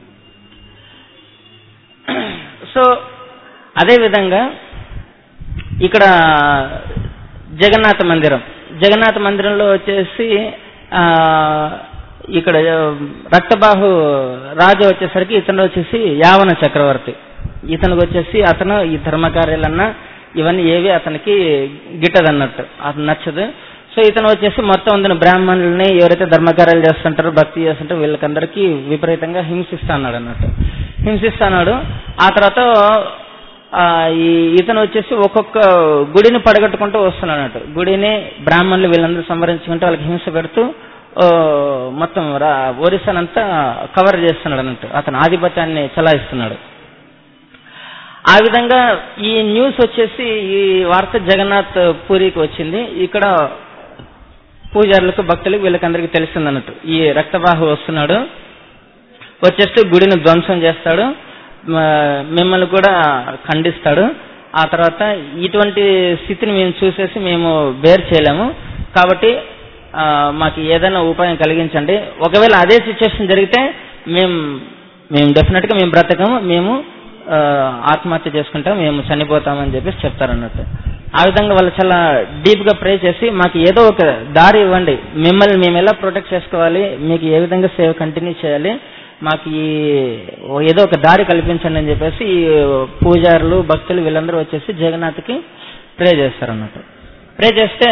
సో అదే విధంగా ఇక్కడ జగన్నాథ మందిరం జగన్నాథ మందిరంలో వచ్చేసి ఆ ఇక్కడ రక్తబాహు రాజు వచ్చేసరికి ఇతను వచ్చేసి యావన చక్రవర్తి ఇతనికి వచ్చేసి అతను ఈ ధర్మకార్యాలన్నా ఇవన్నీ ఏవి అతనికి గిట్టదన్నట్టు అతను నచ్చదు సో ఇతను వచ్చేసి మొత్తం ఉందిన బ్రాహ్మణుల్ని ఎవరైతే ధర్మకార్యాలు చేస్తుంటారో భక్తి చేస్తుంటారో వీళ్ళకందరికీ విపరీతంగా హింసిస్తాన్నాడు అన్నట్టు హింసిస్తాన్నాడు ఆ తర్వాత ఆ, ఈ ఇతను వచ్చేసి ఒక్కొక్క గుడిని పడగొట్టుకుంటూ వస్తున్నాడు అన్నట్టు గుడిని బ్రాహ్మణులు వీళ్ళందరూ సంహరించుకుంటూ వాళ్ళకి హింస పెడుతూ ఓ, మొత్తం రా- ఒరిస్సానంతా కవర్ చేస్తున్నాడు అన్నట్టు అతను ఆధిపత్యాన్ని చలాయిస్తున్నాడు ఆ విధంగా ఈ న్యూస్ వచ్చేసి ఈ వార్త జగన్నాథ్ పూరికి వచ్చింది ఇక్కడ పూజారులకు భక్తులకు వీళ్ళకందరికీ తెలిసింది అన్నట్టు ఈ రక్తబాహు వస్తున్నాడు వచ్చేస్తే గుడిని ధ్వంసం చేస్తాడు మ- మిమ్మల్ని కూడా ఖండిస్తాడు ఆ తర్వాత ఇటువంటి స్థితిని మేము చూసేసి మేము బేర్ చేయలేము కాబట్టి ఆ, మాకు ఏదైనా ఉపాయం కలిగించండి ఒకవేళ అదే సిచ్యువేషన్ జరిగితే మేము మేము డెఫినెట్ గా మేము బ్రతకము మేము ఆ, ఆత్మహత్య చేసుకుంటాం మేము చనిపోతామని చెప్పేసి చెప్తారన్నట్టు ఆ విధంగా వాళ్ళు చాలా డీప్ గా ప్రే చేసి మాకు ఏదో ఒక దారి ఇవ్వండి మిమ్మల్ని మేము ఎలా ప్రొటెక్ట్ చేసుకోవాలి మీకు ఏ విధంగా సేవ కంటిన్యూ చేయాలి మాకు ఈ ఓ ఏదో ఒక దారి కల్పించండి అని చెప్పేసి ఈ పూజారులు భక్తులు వీళ్ళందరూ వచ్చేసి జగన్నాథ్కి ప్రే చేస్తారన్నట్టు ప్రే చేస్తే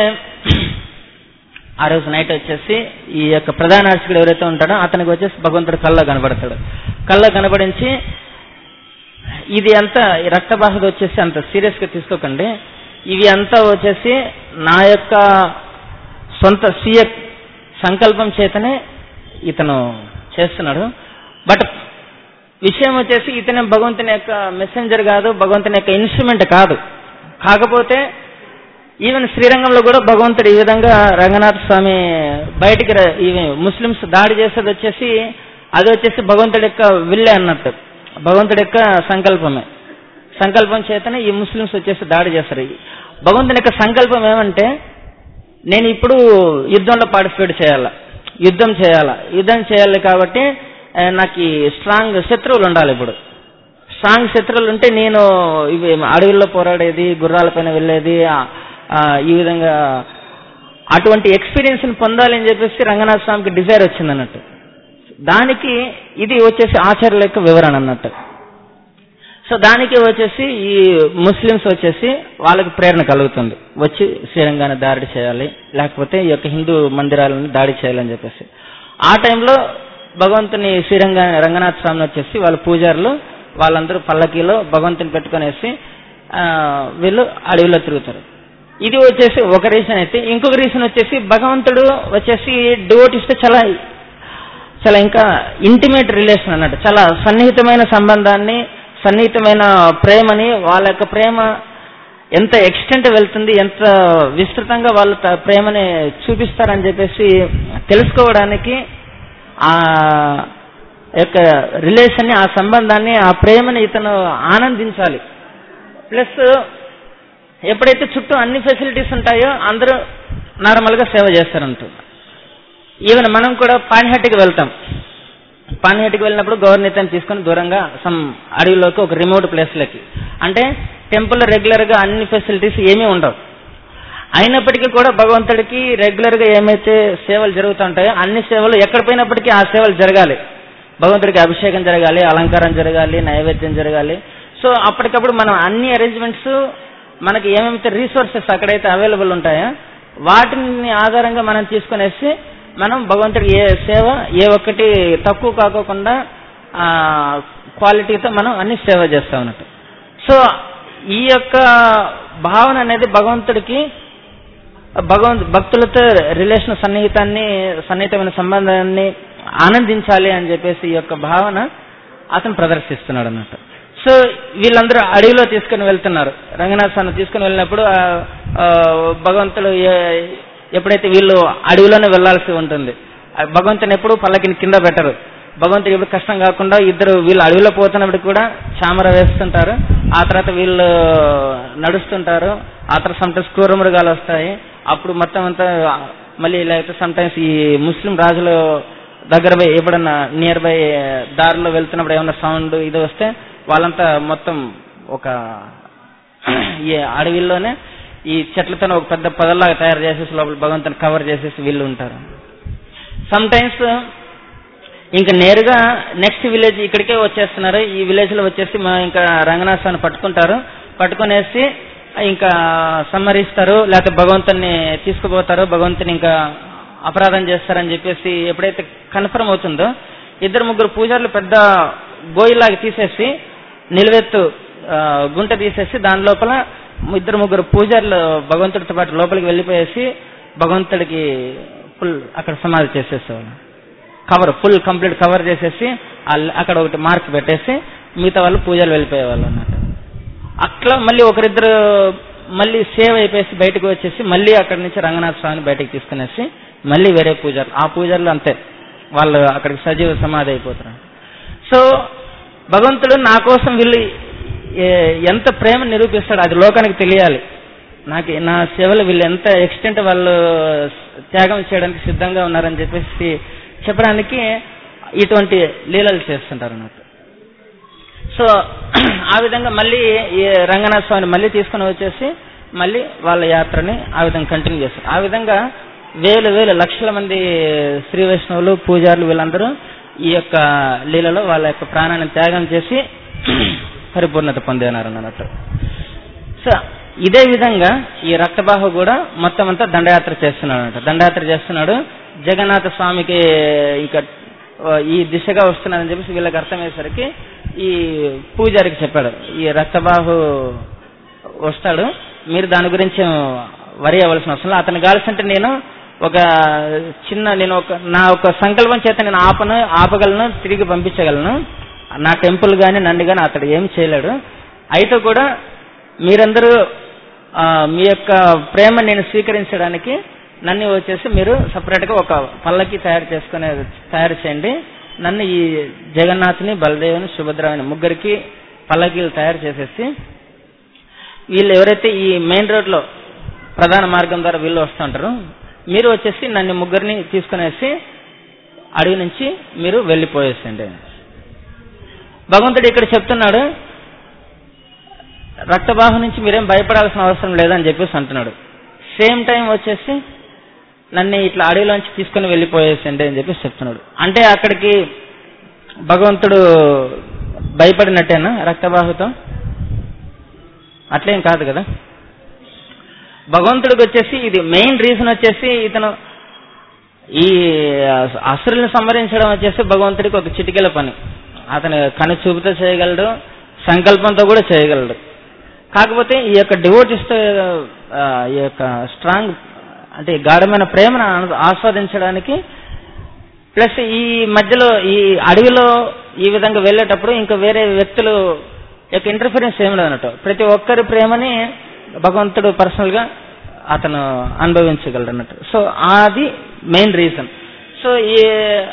ఆ రోజు నైట్ వచ్చేసి ఈ యొక్క ప్రధాన అర్చకుడు ఎవరైతే ఉంటాడో అతనికి వచ్చేసి భగవంతుడు కళ్ళ కనబడతాడు కళ్ళ కనబడించి ఇది అంతా ఈ రక్తబాహది వచ్చేసి అంత సీరియస్ గా తీసుకోకండి ఇవి అంతా వచ్చేసి నా యొక్క సొంత స్వీయ సంకల్పం చేతనే ఇతను చేస్తున్నాడు బట్ విషయం వచ్చేసి ఇతనే భగవంతుని యొక్క మెసెంజర్ కాదు భగవంతుని యొక్క ఇన్స్ట్రుమెంట్ కాదు కాకపోతే ఈవెన్ శ్రీరంగంలో కూడా భగవంతుడు ఈ విధంగా రంగనాథ స్వామి బయటికి ర- ఇవి ముస్లిమ్స్ దాడి చేసేది వచ్చేసి అది వచ్చేసి భగవంతుడి యొక్క విల్లే అన్నట్టు భగవంతుడి యొక్క సంకల్పమే సంకల్పం చేతనే ఈ ముస్లిమ్స్ వచ్చేసి దాడి చేస్తారు భగవంతుని యొక్క సంకల్పం ఏమంటే నేను ఇప్పుడు యుద్ధంలో పార్టిసిపేట్ చేయాలా యుద్ధం చేయాలా యుద్ధం చేయాలి కాబట్టి ఆ, నాకు ఈ స్ట్రాంగ్ శత్రువులు ఉండాలి ఇప్పుడు స్ట్రాంగ్ శత్రువులు ఉంటే నేను ఇవి అడవుల్లో పోరాడేది గుర్రాలపైన వెళ్ళేది ఆ, ఆ, ఈ విధంగా అటువంటి ఎక్స్పీరియన్స్ ని పొందాలి అని చెప్పేసి రంగనాథ స్వామికి డిజైర్ వచ్చింది అన్నట్టు దానికి ఇది వచ్చేసి ఆచార్యుల యొక్క వివరణ అన్నట్టు సో దానికి వచ్చేసి ఈ ముస్లిమ్స్ వచ్చేసి వాళ్ళకి ప్రేరణ కలుగుతుంది వచ్చి శ్రీరంగాన్ని దాడి చేయాలి లేకపోతే ఈ యొక్క హిందూ మందిరాలను దాడి చేయాలని చెప్పేసి ఆ టైంలో భగవంతుని శ్రీరంగ రంగనాథ స్వామిని వచ్చేసి వాళ్ళ పూజారులు వాళ్ళందరూ పల్లకీలో భగవంతుని పెట్టుకునేసి ఆ, వీళ్ళు అడవిలో తిరుగుతారు ఇది వచ్చేసి ఒక రీజన్ అయితే ఇంకొక రీజన్ వచ్చేసి భగవంతుడు వచ్చేసి డివోటిస్తే చాలా చాలా ఇంకా ఇంటిమేట్ రిలేషన్ అన్నట్టు చాలా సన్నిహితమైన సంబంధాన్ని సన్నిహితమైన ప్రేమని వాళ్ళ యొక్క ప్రేమ ఎంత ఎక్స్టెంట్ వెళ్తుంది ఎంత విస్తృతంగా వాళ్ళు త- ప్రేమని చూపిస్తారని చెప్పేసి తెలుసుకోవడానికి ఆ యొక్క రిలేషన్ని ఆ సంబంధాన్ని ఆ ప్రేమని ఇతను ఆనందించాలి ప్లస్ ఎప్పుడైతే చుట్టూ అన్ని ఫెసిలిటీస్ ఉంటాయో అందరూ నార్మల్గా సేవ చేస్తారంట ఈవెన్ మనం కూడా పానిహట్టికి వెళ్తాం పానిహట్టికి వెళ్ళినప్పుడు గవర్నీతని తీసుకొని దూరంగా సమ్ అడవిలోకి ఒక రిమోట్ ప్లేస్లకి అంటే టెంపుల్ రెగ్యులర్గా అన్ని ఫెసిలిటీస్ ఏమీ ఉండవు అయినప్పటికీ కూడా భగవంతుడికి రెగ్యులర్గా ఏమైతే సేవలు జరుగుతుంటాయో అన్ని సేవలు ఎక్కడ పోయినప్పటికీ ఆ సేవలు జరగాలి భగవంతుడికి అభిషేకం జరగాలి అలంకారం జరగాలి నైవేద్యం జరగాలి సో అప్పటికప్పుడు మనం అన్ని అరేంజ్మెంట్స్ మనకి ఏమేమైతే రీసోర్సెస్ అక్కడైతే అవైలబుల్ ఉంటాయో వాటిని ఆధారంగా మనం తీసుకునేసి మనం భగవంతుడికి ఏ సేవ ఏ ఒక్కటి తక్కువ కాకోకుండా ఆ క్వాలిటీతో మనం అన్ని సేవ చేస్తాం అన్నట్టు సో ఈ యొక్క భావన అనేది భగవంతుడికి భగవంత్ భక్తులతో రిలేషన్ సన్నిహితాన్ని సన్నిహితమైన సంబంధాన్ని ఆనందించాలి అని చెప్పేసి ఈ యొక్క భావన అతను ప్రదర్శిస్తున్నాడు అన్నట్టు సో వీళ్ళందరూ అడవిలో తీసుకుని వెళ్తున్నారు రంగనాథ స్వామి తీసుకుని వెళ్ళినప్పుడు ఆ, ఆ, భగవంతుడు ఏ- ఎప్పుడైతే వీళ్ళు అడవిలోనే వెళ్లాల్సి ఉంటుంది ఆ భగవంతుని ఎప్పుడు పల్లకిని కింద పెట్టరు భగవంతుడు ఎప్పుడు కష్టం కాకుండా ఇద్దరు వీళ్ళు అడవిలో పోతున్నప్పుడు కూడా చామర వేస్తుంటారు ఆ తర్వాత వీళ్ళు నడుస్తుంటారు ఆ తర్వాత సమ్టైమ్స్ క్రూర మృగాలు వస్తాయి అప్పుడు మొత్తం అంతా మళ్ళీ ఇలా అయితే సమ్టైమ్స్ ఈ ముస్లిం రాజులు దగ్గర పోయి ఎప్పుడన్నా నియర్ బై దారిలో వెళ్తున్నప్పుడు ఏమన్నా సౌండ్ ఇది వస్తే వాళ్ళంతా మొత్తం ఒక ఈ అడవిలోనే ఈ చెట్లతో ఒక పెద్ద పొదల్లాగా తయారు చేసేసి లోపల భగవంతుని కవర్ చేసేసి వీళ్ళు ఉంటారు సమ్ టైమ్స్ ఇంకా నేరుగా నెక్స్ట్ విలేజ్ ఇక్కడికే వచ్చేస్తున్నారు ఈ విలేజ్ లో వచ్చేసి మా ఇంకా రంగనాథ స్వామిని పట్టుకుంటారు పట్టుకునేసి ఇంకా సమ్మరిస్తారు లేకపోతే భగవంతుని తీసుకుపోతారు భగవంతుని ఇంకా అపరాధం చేస్తారని చెప్పేసి ఎప్పుడైతే కన్ఫర్మ్ అవుతుందో ఇద్దరు ముగ్గురు పూజారులు పెద్ద గోయిలాగా తీసేసి నిలువెత్తు ఆ, గుంట తీసేసి దాని లోపల ఇద్దరు ముగ్గురు పూజారులు భగవంతుడితో పాటు లోపలికి వెళ్ళిపోయేసి భగవంతుడికి ఫుల్ అక్కడ సమాధి చేసేసేవాళ్ళు కవర్ ఫుల్ కంప్లీట్ కవర్ చేసేసి అల్- అక్కడ ఒకటి మార్క్ పెట్టేసి మిగతా వాళ్ళు పూజలు వెళ్ళిపోయేవాళ్ళు అన్నట్టు అట్లా మళ్ళీ ఒకరిద్దరు మళ్ళీ సేవ్ అయిపోయేసి బయటకు వచ్చేసి మళ్ళీ అక్కడి నుంచి రంగనాథ స్వామిని బయటకు తీసుకునేసి మళ్ళీ వేరే పూజలు ఆ పూజలు అంతే వాళ్ళు అక్కడికి సజీవ సమాధి అయిపోతారు సో భగవంతుడు నా కోసం వీళ్ళు ఏ- ఎంత ప్రేమ నిరూపిస్తాడు అది లోకానికి తెలియాలి నాకు నా సేవలు వీళ్ళు ఎంత ఎక్స్టెంట్ వాళ్ళు త్యాగం చేయడానికి సిద్ధంగా ఉన్నారని చెప్పేసి చెప్పడానికి ఇటువంటి లీలలు చేస్తుంటారు అన్నట్టు సో ఆ విధంగా మళ్ళీ ఈ రంగనాథ స్వామిని మళ్ళీ తీసుకుని వచ్చేసి మళ్ళీ వాళ్ళ యాత్రని ఆ విధంగా కంటిన్యూ చేస్తారు ఆ విధంగా వేలు వేలు లక్షల మంది శ్రీ వైష్ణవులు పూజారులు వీళ్ళందరూ ఈ యొక్క లీలలో వాళ్ళ యొక్క ప్రాణాన్ని త్యాగం చేసి పరిపూర్ణత పొందినారు అన్నట్టు సో ఇదే విధంగా ఈ రక్తబాహు కూడా మొత్తం అంతా దండయాత్ర చేస్తున్నాడు అనమాట దండయాత్ర చేస్తున్నాడు జగన్నాథ స్వామికి ఇంకా ఆ, ఈ దిశగా వస్తున్నారని చెప్పేసి వీళ్ళకి అర్థమయ్యేసరికి ఈ పూజారికి చెప్పాడు ఈ రక్తబాహు వస్తాడు మీరు దాని గురించి వరి అవ్వాల్సిన అవసరం లేదు. అతను కావాల్సింటే నేను ఒక చిన్న నేను ఒక నా ఒక సంకల్పం చేత నేను ఆపను ఆపగలను తిరిగి పంపించగలను నా టెంపుల్ గాని నన్ను గాని అతడు ఏం చేయలేడు అయితే కూడా మీరందరూ ఆ, మీ యొక్క ప్రేమ నేను స్వీకరించడానికి నన్ను వచ్చేసి మీరు సపరేట్ గా ఒక పల్లకి తయారు చేసుకునే తయారు చేయండి నన్ను ఈ జగన్నాథ్ని బలదేవుని సుభద్రాని ముగ్గురికి పల్లకీలు తయారు చేసేసి వీళ్ళు ఎవరైతే ఈ మెయిన్ రోడ్ లో ప్రధాన మార్గం ద్వారా వీళ్ళు వస్తుంటారు మీరు వచ్చేసి నన్ను ముగ్గురిని తీసుకునేసి అడవి నుంచి మీరు వెళ్ళిపోయేసండి భగవంతుడు ఇక్కడ చెప్తున్నాడు రక్తబాహు నుంచి మీరేం భయపడాల్సిన అవసరం లేదని చెప్పేసి అంటున్నాడు సేమ్ టైం వచ్చేసి నన్ను ఇట్లా అడవిలోంచి తీసుకుని వెళ్ళిపోయేసండి అని చెప్పేసి చెప్తున్నాడు అంటే అక్కడికి భగవంతుడు భయపడినట్టేనా రక్తబాహుతో అట్లేం కాదు కదా భగవంతుడికి వచ్చేసి ఇది మెయిన్ రీజన్ వచ్చేసి ఇతను ఈ అసురుల్ని సంహరించడం వచ్చేసి భగవంతుడికి ఒక చిటికెల పని అతను కను చూపుతో చేయగలడు సంకల్పంతో కూడా చేయగలడు కాకపోతే ఈ యొక్క డివోటిస్తో ఈ యొక్క స్ట్రాంగ్ అంటే గాఢమైన ప్రేమను ఆను- ఆస్వాదించడానికి ప్లస్ ఈ మధ్యలో ఈ అడవిలో ఈ విధంగా వెళ్ళేటప్పుడు ఇంకా వేరే వ్యక్తులు యొక్క ఇంటర్ఫిరెన్స్ ఏమి లేదు అన్నట్టు ప్రతి ఒక్కరి ప్రేమని భగవంతుడు పర్సనల్ గా అతను అనుభవించగలడు అన్నట్టు సో అది మెయిన్ రీజన్ సో ఈ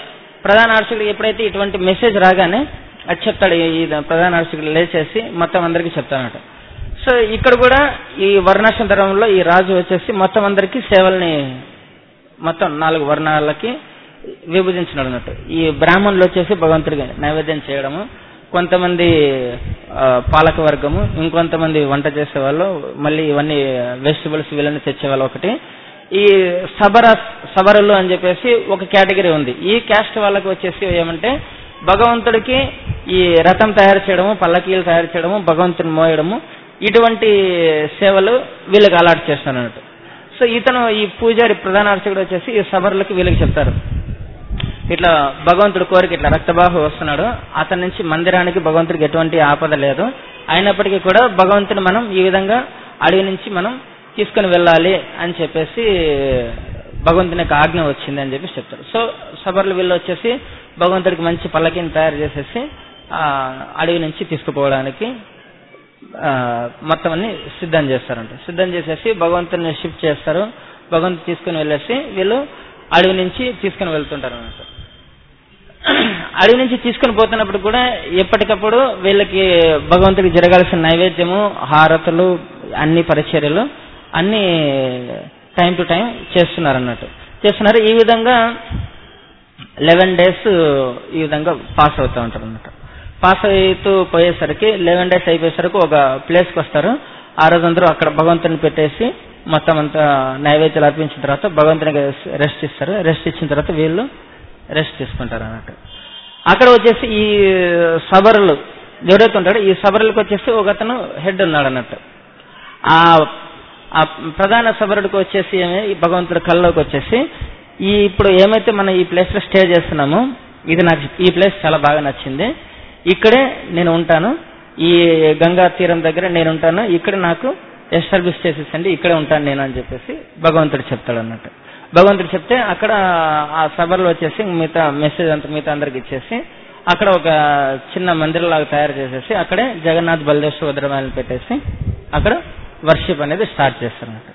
ప్రధాన అర్చకుడు ఎప్పుడైతే ఇటువంటి మెసేజ్ రాగానే అది చెప్తాడు ఈ ఈ ప్రధాన అర్చకుడు లేచేసి మొత్తం అందరికీ చెప్తానట సో ఇక్కడ కూడా ఈ వర్ణాశ్రమ ధర్మంలో ఈ రాజు వచ్చేసి మొత్తం అందరికీ సేవల్ని మొత్తం నాలుగు వర్ణాలకి విభజించినాడు అన్నట్టు ఈ బ్రాహ్మణులు వచ్చేసి భగవంతుడికి నైవేద్యం చేయడము కొంతమంది ఆ, పాలక వర్గము ఇంకొంతమంది వంట చేసేవాళ్ళు మళ్ళీ ఇవన్నీ వెజిటబుల్స్ వీళ్ళని తెచ్చేవాళ్ళు ఒకటి ఈ సబర సబరులు అని చెప్పేసి ఒక కేటగిరీ ఉంది ఈ క్యాస్ట్ వాళ్ళకి వచ్చేసి ఏమంటే భగవంతుడికి ఈ రథం తయారు చేయడము పల్లకీలు తయారు చేయడము భగవంతుని మోయడము ఇటువంటి సేవలు వీళ్ళకి అలాట్ చేస్తాను అన్నట్టు సో ఇతను ఈ పూజారి ప్రధాన అర్చకుడు వచ్చేసి ఈ సబరులకి వీళ్ళకి చెప్తారు ఇట్లా భగవంతుడు కోరిక ఇట్లా రక్తబాహు వస్తున్నాడు అతని నుంచి మందిరానికి భగవంతుడికి ఎటువంటి ఆపద లేదు అయినప్పటికీ కూడా భగవంతుని మనం ఈ విధంగా అడవి నుంచి మనం తీసుకుని వెళ్ళాలి అని చెప్పేసి భగవంతుని యొక్క ఆజ్ఞ వచ్చింది అని చెప్పి చెప్తారు సో సబర్లు వీళ్ళు వచ్చేసి భగవంతుడికి మంచి పల్లకిని తయారు చేసేసి ఆ అడవి నుంచి తీసుకుపోవడానికి ఆ, మొత్తం అన్ని సిద్ధం చేస్తారంట సిద్ధం చేసేసి భగవంతుని షిఫ్ట్ చేస్తారు భగవంతు తీసుకుని వెళ్ళేసి వీళ్ళు అడవి నుంచి తీసుకుని వెళ్తుంటారు అన్నమాట అడవి నుంచి తీసుకుని పోతున్నప్పుడు కూడా ఎప్పటికప్పుడు వీళ్ళకి భగవంతుడికి జరగాల్సిన నైవేద్యము హారతులు అన్ని పరిచర్యలు అన్ని టైం టు టైం చేస్తున్నారు అన్నట్టు చేస్తున్నారు ఈ విధంగా లెవెన్ డేస్ ఈ విధంగా పాస్ అవుతూ ఉంటారు అన్నట్టు పాస్ అవుతూ పోయేసరికి లెవెన్ డేస్ అయిపోయేసరికి ఒక ప్లేస్కి వస్తారు ఆ రోజు అందరూ అక్కడ భగవంతుని పెట్టేసి మొత్తం అంతా నైవేద్యాలు అర్పించిన తర్వాత భగవంతునికి రెస్ట్ ఇస్తారు రెస్ట్ ఇచ్చిన తర్వాత వీళ్ళు రెస్ట్ తీసుకుంటారు అన్నట్టు అక్కడ వచ్చేసి ఈ సబరులు ఎవరైతే ఉంటాడో ఈ సబరులకు వచ్చేసి ఒక అతను హెడ్ ఉన్నాడు అన్నట్టు ఆ ఆ ప్రధాన సబరుడికి వచ్చేసి ఏమి ఈ భగవంతుడి కల్లోకి వచ్చేసి ఈ ఇప్పుడు ఏమైతే మనం ఈ ప్లేస్ లో స్టే చేస్తున్నామో ఇది నాకు ఈ ప్లేస్ చాలా బాగా నచ్చింది ఇక్కడే నేను ఉంటాను ఈ గంగా తీరం దగ్గర నేను ఉంటాను ఇక్కడ నాకు ఎస్టాబ్లిష్ చేసేసండి ఇక్కడే ఉంటాను నేను అని చెప్పేసి భగవంతుడు చెప్తాడు అన్నట్టు భగవంతుడు చెప్తే అక్కడ ఆ సభలో వచ్చేసి మిగతా మెసేజ్ అంతా మిగతా అందరికి ఇచ్చేసి అక్కడ ఒక చిన్న మందిరం లాగా తయారు చేసేసి అక్కడే జగన్నాథ్ బలదేవ్ సుభద్రమాలను పెట్టేసి అక్కడ వర్షిప్ అనేది స్టార్ట్ చేస్తారు అన్నట్టు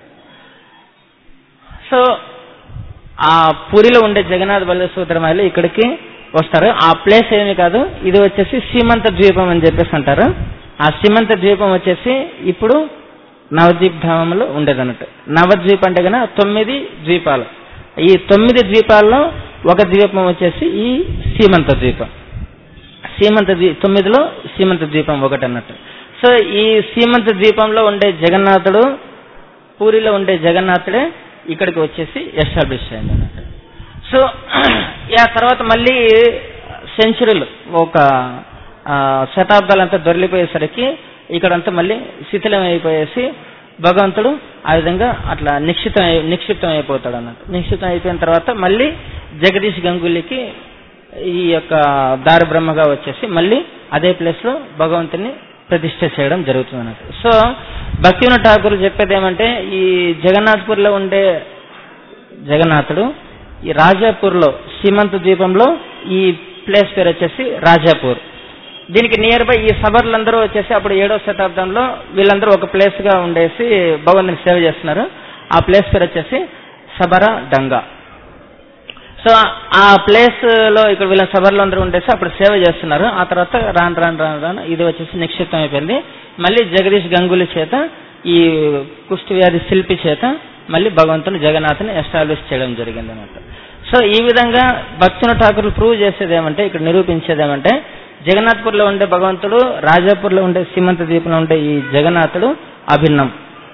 సో ఆ పూరిలో ఉండే జగన్నాథ్ బలదేవ్ సుభద్రమాయలు ఇక్కడికి వస్తారు ఆ ప్లేస్ ఏమి కాదు ఇది వచ్చేసి సీమంత ద్వీపం అని చెప్పేసి అంటారు ఆ సీమంత ద్వీపం వచ్చేసి ఇప్పుడు నవద్వీప్ ధామంలో ఉండేది అన్నట్టు నవద్వీప్ అంటే కనుక తొమ్మిది ద్వీపాలు ఈ తొమ్మిది ద్వీపాల్లో ఒక ద్వీపం వచ్చేసి ఈ సీమంత ద్వీపం సీమంత ద్వీ తొమ్మిదిలో సీమంత ద్వీపం ఒకటి అన్నట్టు సో ఈ సీమంత ద్వీపంలో ఉండే జగన్నాథుడు పూరిలో ఉండే జగన్నాథుడే ఇక్కడికి వచ్చేసి ఎస్టాబ్లిష్ అయింది అన్నట్టు సో ఆ తర్వాత మళ్ళీ సెంచురీలు ఒక ఆ, శతాబ్దాలంతా దొరికిపోయేసరికి ఇక్కడంతా మళ్ళీ శిథిలం అయిపోయేసి భగవంతుడు ఆ విధంగా అట్లా నిక్షిప్తం అయి- నిక్షిప్తం అయిపోతాడు అన్నట్టు నిక్షిప్తం అయిపోయిన తర్వాత మళ్ళీ జగదీష్ గంగూలీకి ఈ యొక్క దారి బ్రహ్మగా వచ్చేసి మళ్ళీ అదే ప్లేస్ లో భగవంతుని ప్రతిష్ఠ చేయడం జరుగుతుంది అన్నట్టు సో భక్తివిన ఠాకూర్ చెప్పేది ఏమంటే ఈ జగన్నాథ్పూర్ లో ఉండే జగన్నాథుడు ఈ రాజాపూర్ లో సీమంత ద్వీపంలో ఈ ప్లేస్ పేరు వచ్చేసి రాజాపూర్ దీనికి నియర్ బై ఈ సబర్లందరూ వచ్చేసి అప్పుడు ఏడవ శతాబ్దంలో వీళ్ళందరూ ఒక ప్లేస్ గా ఉండేసి భగవంతుని సేవ చేస్తున్నారు ఆ ప్లేస్ పేరు వచ్చేసి సబర డంగా సో ఆ ప్లేస్ లో ఇక్కడ వీళ్ళ సభలో అందరూ ఉండేసి అప్పుడు సేవ చేస్తున్నారు ఆ తర్వాత రాను రాను రాను రాను ఇది వచ్చేసి నిక్షిప్తం అయిపోయింది మళ్ళీ జగదీష్ గంగూలీ చేత ఈ కుష్టి వ్యాధి శిల్పి చేత మళ్ళీ భగవంతుని జగన్నాథ్ని ఎస్టాబ్లిష్ చేయడం జరిగింది అన్నమాట సో ఈ విధంగా భక్తున ఠాకూర్లు ప్రూవ్ చేసేది ఏమంటే ఇక్కడ నిరూపించేది ఏమంటే జగన్నాథ్పూర్ లో ఉండే భగవంతుడు రాజాపూర్ లో ఉండే సీమంత ద్వీపంలో ఉండే ఈ జగన్నాథుడు అభిన్నం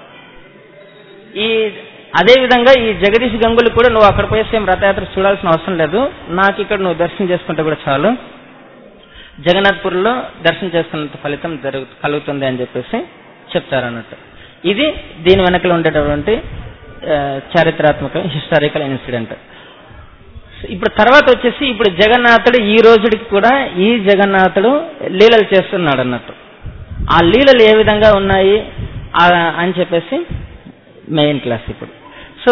ఈ అదే విధంగా ఈ జగదీష్ గంగులు కూడా నువ్వు అక్కడ పోయేసి ఏం రథయాత్ర చూడాల్సిన అవసరం లేదు నాకు ఇక్కడ నువ్వు దర్శనం చేసుకుంటే కూడా చాలు జగన్నాథ్పూర్లో దర్శనం చేసుకున్నంత ఫలితం జరుగు కలుగుతుంది అని చెప్పేసి చెప్తారన్నట్టు ఇది దీని వెనకలో ఉండేటటువంటి ఆ, చారిత్రాత్మక హిస్టారికల్ ఇన్సిడెంట్ ఇప్పుడు తర్వాత వచ్చేసి ఇప్పుడు జగన్నాథుడు ఈ రోజుడికి కూడా ఈ జగన్నాథుడు లీలలు చేస్తున్నాడు అన్నట్టు ఆ లీలలు ఏ విధంగా ఉన్నాయి ఆ, అని చెప్పేసి మెయిన్ క్లాస్ ఇప్పుడు సో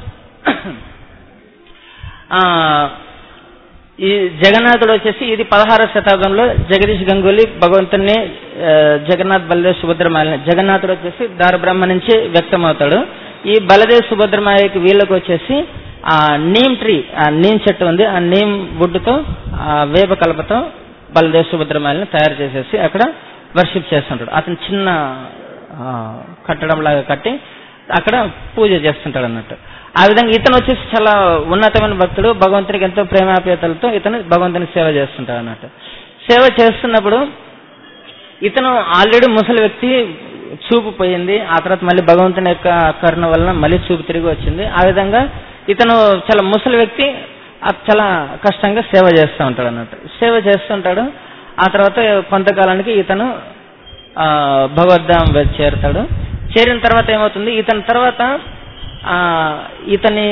ఆ, ఈ జగన్నాథుడు వచ్చేసి ఇది పదహారవ శతాబ్దంలో జగదీష్ గంగూలీ భగవంతుని ఆ, జగన్నాథ్ బలదేవ్ సుభద్రమాయ జగన్నాథుడు వచ్చేసి దారబ్రహ్మ నుంచి వ్యక్తమవుతాడు ఈ బలదేవ్ సుభద్రమాయకి వీళ్ళకి వచ్చేసి ఆ నీమ్ ట్రీ ఆ నీమ్ చెట్టు ఉంది ఆ నీమ్ వుడ్తో ఆ వేప కలపతో బలదేవ సుభద్రమాలని తయారు చేసేసి అక్కడ వర్షిప్ చేస్తుంటాడు అతను చిన్న ఆ, కట్టడం లాగా కట్టి అక్కడ పూజ చేస్తుంటాడు అన్నట్టు ఆ విధంగా ఇతను వచ్చేసి చాలా ఉన్నతమైన భక్తుడు భగవంతునికి ఎంతో ప్రేమాప్యతలతో ఇతను భగవంతునికి సేవ చేస్తుంటాడు అన్నట్టు సేవ చేస్తున్నప్పుడు ఇతను ఆల్రెడీ ముసలి వ్యక్తి చూపు పోయింది ఆ తర్వాత మళ్ళీ భగవంతుని యొక్క కరుణ వలన మళ్ళీ చూపు తిరిగి వచ్చింది ఆ విధంగా ఇతను చాలా ముసలి వ్యక్తి ఆ చాలా కష్టంగా సేవ చేస్తూ ఉంటాడు అన్నట్టు సేవ చేస్తుంటాడు ఆ తర్వాత కొంతకాలానికి ఇతను ఆ, భగవద్ధాం వెళ్ళి చేరుతాడు చేరిన తర్వాత ఏమవుతుంది ఇతని తర్వాత ఆ, ఇతని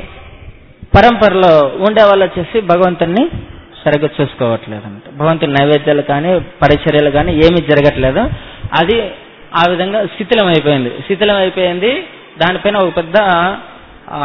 పరంపరలో ఉండే వాళ్ళు వచ్చేసి భగవంతుని సరిగ్గా చూసుకోవట్లేదు అనమాట భగవంతుని నైవేద్యాలు కానీ పరిచర్యలు కానీ ఏమీ జరగట్లేదు అది ఆ విధంగా శిథిలం అయిపోయింది శిథిలం అయిపోయింది దానిపైన ఒక పెద్ద ఆ,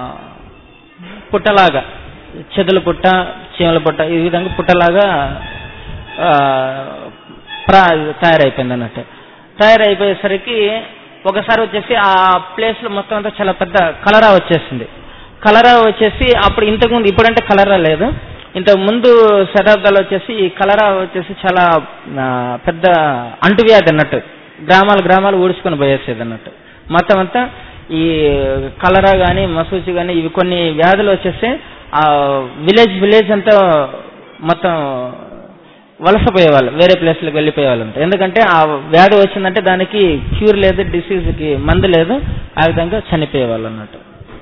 పుట్టలాగా చెదుల పుట్ట చీమల పుట్ట ఈ విధంగా పుట్టలాగా ఆ, ప్రా తయారైపోయింది అన్నట్టు తయారైపోయేసరికి ఒకసారి వచ్చేసి ఆ ప్లేస్ లో మొత్తం అంతా చాలా పెద్ద కలరా వచ్చేసింది కలరా వచ్చేసి అప్పుడు ఇంతకుముందు ఇప్పుడంటే కలరా లేదు ఇంతకు ముందు శతాబ్దాలు వచ్చేసి ఈ కలరా వచ్చేసి చాలా ఆ, పెద్ద అంటువ్యాధి అన్నట్టు గ్రామాలు గ్రామాలు ఊడ్చుకొని పోయేసేది అన్నట్టు మొత్తం అంతా ఈ కలరా గాని మసూచి గాని ఇవి కొన్ని వ్యాధులు వచ్చేసి ఆ విలేజ్ విలేజ్ అంతా మొత్తం వలసపోయేవాళ్ళు వేరే ప్లేస్లకు వెళ్ళిపోయేవాళ్ళు అంట ఎందుకంటే ఆ వ్యాధి వచ్చిందంటే దానికి క్యూర్ లేదు డిసీజ్ కి మందు లేదు ఆ విధంగా చనిపోయేవాళ్ళు అన్నట్టు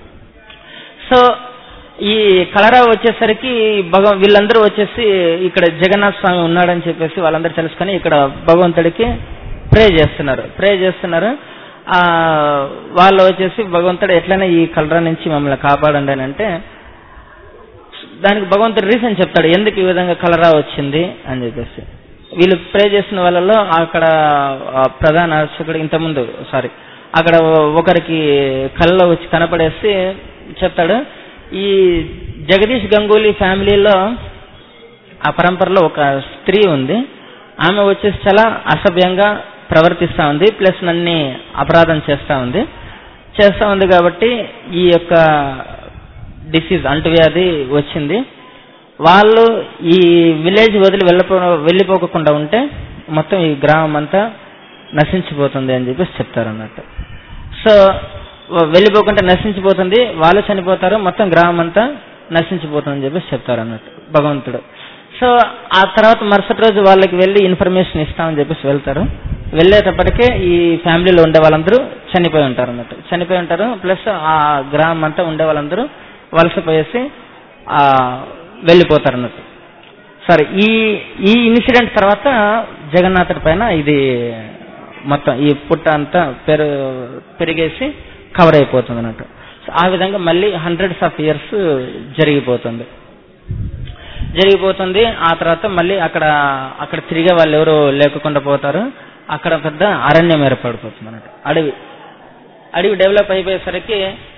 సో ఈ కలరా వచ్చేసరికి భగవ వీళ్ళందరూ వచ్చేసి ఇక్కడ జగన్నాథ స్వామి ఉన్నాడని చెప్పేసి వాళ్ళందరూ తెలుసుకొని ఇక్కడ భగవంతుడికి ప్రే చేస్తున్నారు ప్రే చేస్తున్నారు ఆ వాళ్ళు వచ్చేసి భగవంతుడు ఎట్లైనా ఈ కలరా నుంచి మమ్మల్ని కాపాడండి అని అంటే దానికి భగవంతుడు రీజన్ చెప్తాడు ఎందుకు ఈ విధంగా కలరా వచ్చింది అని చెప్పేసి వీళ్ళు ప్రే చేసిన వాళ్ళలో అక్కడ ఆ ప్రధాన అర్చకుడు ఇంతకుముందు సారీ అక్కడ ఒకరికి కళ్ళలో వచ్చి కనపడేసి చెప్తాడు ఈ జగదీష్ గంగూలీ ఫ్యామిలీలో ఆ పరంపరలో ఒక స్త్రీ ఉంది ఆమె వచ్చేసి చాలా అసభ్యంగా ప్రవర్తిస్తా ఉంది ప్లస్ నన్ని అపరాధం చేస్తా ఉంది చేస్తా ఉంది కాబట్టి ఈ యొక్క డిసీజ్ అంటువ్యాధి వచ్చింది వాళ్ళు ఈ విలేజ్ వదిలి వెళ్ళపో వెళ్ళిపోకుండా ఉంటే మొత్తం ఈ గ్రామం అంతా నశించిపోతుంది అని చెప్పేసి చెప్తారు అన్నట్టు సో వెళ్ళిపోకుండా నశించిపోతుంది వాళ్ళు చనిపోతారు మొత్తం గ్రామం అంతా నశించిపోతుంది అని చెప్పేసి చెప్తారు అన్నట్టు భగవంతుడు సో ఆ తర్వాత మరుసటి రోజు వాళ్ళకి వెళ్ళి ఇన్ఫర్మేషన్ ఇస్తామని చెప్పేసి వెళ్తారు వెళ్ళేటప్పటికే ఈ ఫ్యామిలీలో ఉండే వాళ్ళందరూ చనిపోయి ఉంటారు అన్నట్టు చనిపోయి ఉంటారు ప్లస్ ఆ గ్రామం అంతా ఉండే వాళ్ళందరూ వలసపోయేసి ఆ వెళ్ళిపోతారు అన్నట్టు సరే ఈ ఈ ఇన్సిడెంట్ తర్వాత జగన్నాథుడి పైన ఇది మొత్తం ఈ పుట్ట అంతా పెరు పెరిగేసి కవర్ అయిపోతుంది అన్నట్టు సో ఆ విధంగా మళ్ళీ హండ్రెడ్స్ ఆఫ్ ఇయర్స్ జరిగిపోతుంది జరిగిపోతుంది ఆ తర్వాత మళ్ళీ అక్కడ అక్కడ తిరిగే వాళ్ళు ఎవరు లేకుండా పోతారు అక్కడ పెద్ద అరణ్యం ఏర్పడిపోతుంది అన్నట్టు అడవి అడవి డెవలప్ అయిపోయేసరికి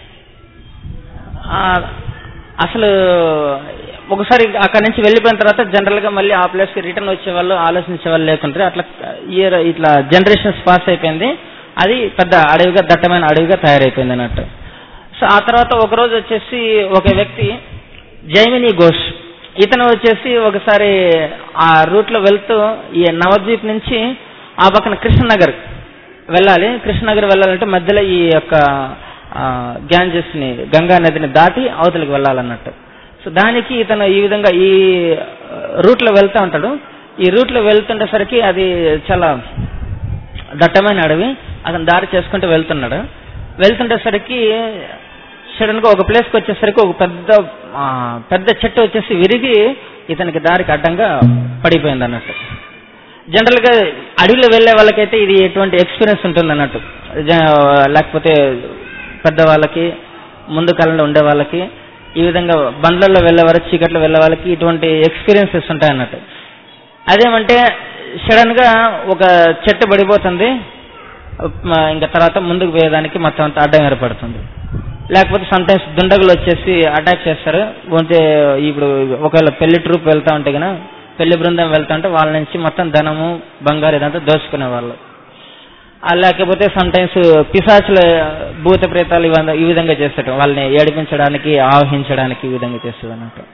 ఆ, అసలు ఒకసారి అక్కడ నుంచి వెళ్ళిపోయిన తర్వాత జనరల్ గా మళ్ళీ ఆ ప్లేస్ కి రిటర్న్ వచ్చే వాళ్ళు ఆలోచించే వాళ్ళు లేకుంటారు అట్లా ఇయర్ ఇట్లా జనరేషన్స్ పాస్ అయిపోయింది అది పెద్ద అడవిగా దట్టమైన అడవిగా తయారైపోయింది అన్నట్టు సో ఆ తర్వాత ఒక రోజు వచ్చేసి ఒక వ్యక్తి జైమిని ఘోష్ ఇతను వచ్చేసి ఒకసారి ఆ రూట్ లో వెళ్తూ ఈ నవద్వీప్ నుంచి ఆ పక్కన కృష్ణనగర్ వెళ్ళాలి కృష్ణనగర్ వెళ్ళాలంటే మధ్యలో ఈ యొక్క గ్యాంజెస్ ని గంగా నదిని దాటి అవతలికి వెళ్ళాలన్నట్టు సో దానికి ఇతను ఈ విధంగా ఈ రూట్ లో వెళ్తా ఉంటాడు ఈ రూట్ లో వెళ్తుండేసరికి అది చాలా దట్టమైన అడవి అతను దారి చేసుకుంటూ వెళ్తున్నాడు వెళ్తుండేసరికి సడన్ గా ఒక ప్లేస్ కి వచ్చేసరికి ఒక పెద్ద ఆ, పెద్ద చెట్టు వచ్చేసి విరిగి ఇతనికి దారికి అడ్డంగా పడిపోయింది అన్నట్టు జనరల్ గా అడవిలో వెళ్లే వాళ్ళకైతే ఇది ఎటువంటి ఎక్స్పీరియన్స్ ఉంటుంది అన్నట్టు జ- లేకపోతే పెద్ద వాళ్ళకి ముందు కాలంలో ఉండే వాళ్ళకి ఈ విధంగా బండ్లలో వెళ్ళేవారు చీకట్లో వెళ్ళే వాళ్ళకి ఇటువంటి ఎక్స్పీరియన్సెస్ ఉంటాయి అన్నట్టు అదేమంటే సడన్ గా ఒక చెట్టు పడిపోతుంది మ, ఇంకా తర్వాత ముందుకు పోయేదానికి మొత్తం అంతా అడ్డం ఏర్పడుతుంది లేకపోతే సమ్ టైమ్స్ దుండగులు వచ్చేసి అటాక్ చేస్తారు పోతే ఇప్పుడు ఒకవేళ పెళ్లి ట్రూప్ వెళ్తా ఉంటే గన పెళ్లి బృందం వెళ్తా ఉంటే వాళ్ళ నుంచి మొత్తం ధనము బంగారు ఇదంతా దోచుకునే వాళ్ళు ఆ లేకపోతే సమ్ టైమ్స్ పిశాచుల భూత ప్రేతాలు ఇవంద- ఈ విధంగా చేస్తాడు వాళ్ళని ఏడిపించడానికి ఆవహించడానికి ఈ విధంగా చేస్తాడు అన్నట్టు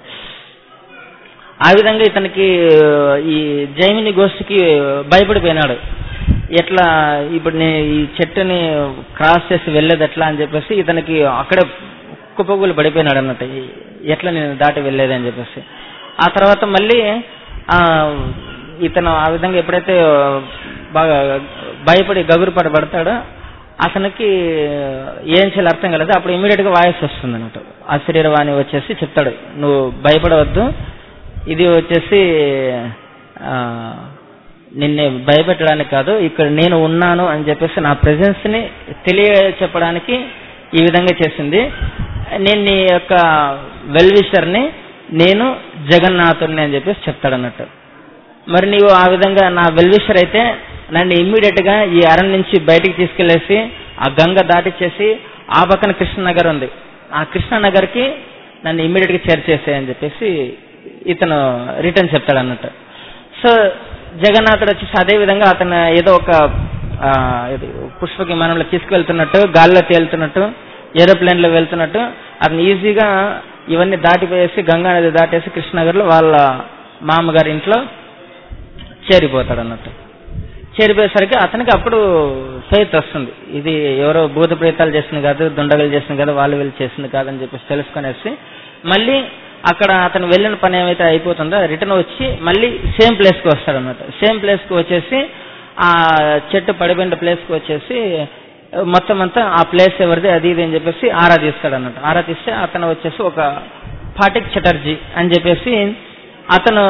ఆ విధంగా ఇతనికి ఈ జైమిని గోష్ఠికి భయపడిపోయినాడు ఎట్లా ఇప్పుడు నేను ఈ చెట్టుని క్రాస్ చేసి వెళ్ళేది ఎట్లా అని చెప్పేసి ఇతనికి అక్కడే కుప్పగులు పడిపోయినాడు అన్నట్టు ఎట్లా నేను దాటి వెళ్ళేది అని చెప్పేసి ఆ తర్వాత మళ్ళీ ఆ ఇతను ఆ విధంగా ఎప్పుడైతే బాగా భయపడి గగురు పడబడతాడో అతనికి ఏం చేయాలి అర్థం కాలేదు అప్పుడు ఇమీడియట్ గా వాయిస్ వస్తుంది అన్నట్టు ఆ శరీరవాణి వచ్చేసి చెప్తాడు నువ్వు భయపడవద్దు ఇది వచ్చేసి ఆ, నిన్నే భయపెట్టడానికి కాదు ఇక్కడ నేను ఉన్నాను అని చెప్పేసి నా ప్రెజెన్స్ ని తెలియ చెప్పడానికి ఈ విధంగా చేసింది నేను నీ యొక్క వెల్ ని నేను జగన్నాథుడిని అని చెప్పేసి చెప్తాడు అన్నట్టు మరి నీవు ఆ విధంగా నా వెల్విషర్ అయితే నన్ను ఇమ్మీడియట్ గా ఈ అరణ్ నుంచి బయటికి తీసుకెళ్లేసి ఆ గంగ దాటిచ్చేసి ఆ పక్కన కృష్ణనగర్ ఉంది ఆ కృష్ణనగర్ కి నన్ను ఇమ్మీడియట్ గా చేర్చేసేయని చెప్పేసి ఇతను రిటర్న్ చెప్తాడు అన్నట్టు సో జగన్నాథుడు వచ్చేసి అదే విధంగా అతను ఏదో ఒక ఆ, ఇది పుష్ప విమానంలో తీసుకువెళ్తున్నట్టు గాల్లో తేలుతున్నట్టు ఏరోప్లేన్ లో వెళ్తున్నట్టు అతను ఈజీగా ఇవన్నీ దాటిపోయేసి గంగా నది దాటేసి కృష్ణనగర్ లో వాళ్ళ మామగారి ఇంట్లో చేరిపోతాడు అన్నట్టు చేరిపోయేసరికి అతనికి అప్పుడు ఫెయిత్ వస్తుంది ఇది ఎవరో భూత ప్రేతాలు చేసింది కాదు దుండగలు చేసింది కాదు వాళ్ళు వీళ్ళు చేసింది కాదని చెప్పేసి తెలుసుకునేసి మళ్ళీ అక్కడ అతను వెళ్ళిన పని ఏమైతే అయిపోతుందో రిటర్న్ వచ్చి మళ్ళీ సేమ్ ప్లేస్ కి వస్తాడు అన్నమాట సేమ్ ప్లేస్ కి వచ్చేసి ఆ చెట్టు పడిపోయిన ప్లేస్ కి వచ్చేసి మొత్తం అంతా ఆ ప్లేస్ ఎవరిది అది ఇది అని చెప్పేసి ఆరాధిస్తాడు అన్నట్టు ఆరాధిస్తే అతను వచ్చేసి ఒక ఫాటిక్ చటర్జీ అని చెప్పేసి అతను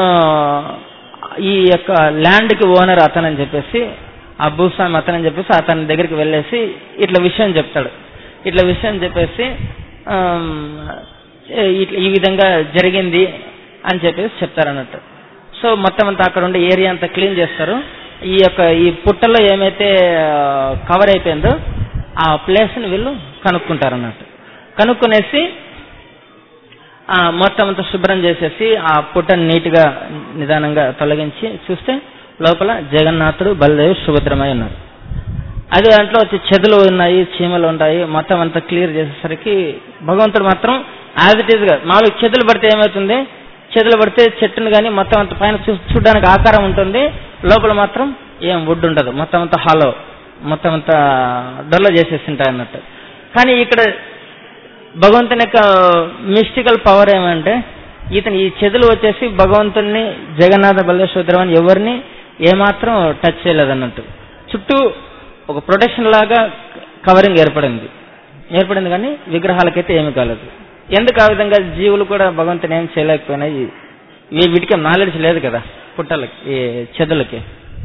ఈ యొక్క ల్యాండ్ కి ఓనర్ అతను అని చెప్పేసి ఆ భూస్వామి అతను అని చెప్పేసి అతని దగ్గరికి వెళ్ళేసి ఇట్లా విషయం చెప్తాడు ఇట్లా విషయం చెప్పేసి ఆమ్, ఏ- ఇట్లా ఈ విధంగా జరిగింది అని చెప్పేసి చెప్తారు అన్నట్టు సో మొత్తం అంతా అక్కడ ఉండే ఏరియా అంతా క్లీన్ చేస్తారు ఈ యొక్క ఈ పుట్టలో ఏమైతే కవర్ అయిపోయిందో ఆ ప్లేస్ ని వీళ్ళు కనుక్కుంటారు అన్నట్టు కనుక్కునేసి ఆ మొత్తం అంతా శుభ్రం చేసేసి ఆ పుట్టని నీట్ గా నిదానంగా తొలగించి చూస్తే లోపల జగన్నాథుడు బలదేవి సుభద్రమై ఉన్నారు అదే దాంట్లో వచ్చి చెదులు ఉన్నాయి చీమలు ఉన్నాయి మొత్తం అంతా క్లియర్ చేసేసరికి భగవంతుడు మాత్రం యాజ్ ఇట్ ఈస్ గా మామూలు చెదులు పడితే ఏమవుతుంది చెదులు పడితే చెట్టును కానీ మొత్తం అంత పైన చూ- చూడడానికి ఆకారం ఉంటుంది లోపల మాత్రం ఏం వుడ్ ఉండదు మొత్తం అంతా హాలో మొత్తం అంతా డొల్ల చేసేసి ఉంటాయి అన్నట్టు కానీ ఇక్కడ భగవంతుని యొక్క మిస్టికల్ పవర్ ఏమంటే ఇతను ఈ చెదులు వచ్చేసి భగవంతుని జగన్నాథ బల్లేశ్వరం అని ఎవరిని ఏమాత్రం టచ్ చేయలేదు అన్నట్టు చుట్టూ ఒక ప్రొటెక్షన్ లాగా కవరింగ్ ఏర్పడింది ఏర్పడింది కానీ విగ్రహాలకైతే ఏమీ కాలేదు ఎందుకు ఆ విధంగా జీవులు కూడా భగవంతుని ఏం చేయలేకపోయినాయి వీ- వీటికి నాలెడ్జ్ లేదు కదా పుట్టలకి ఈ చెదులకి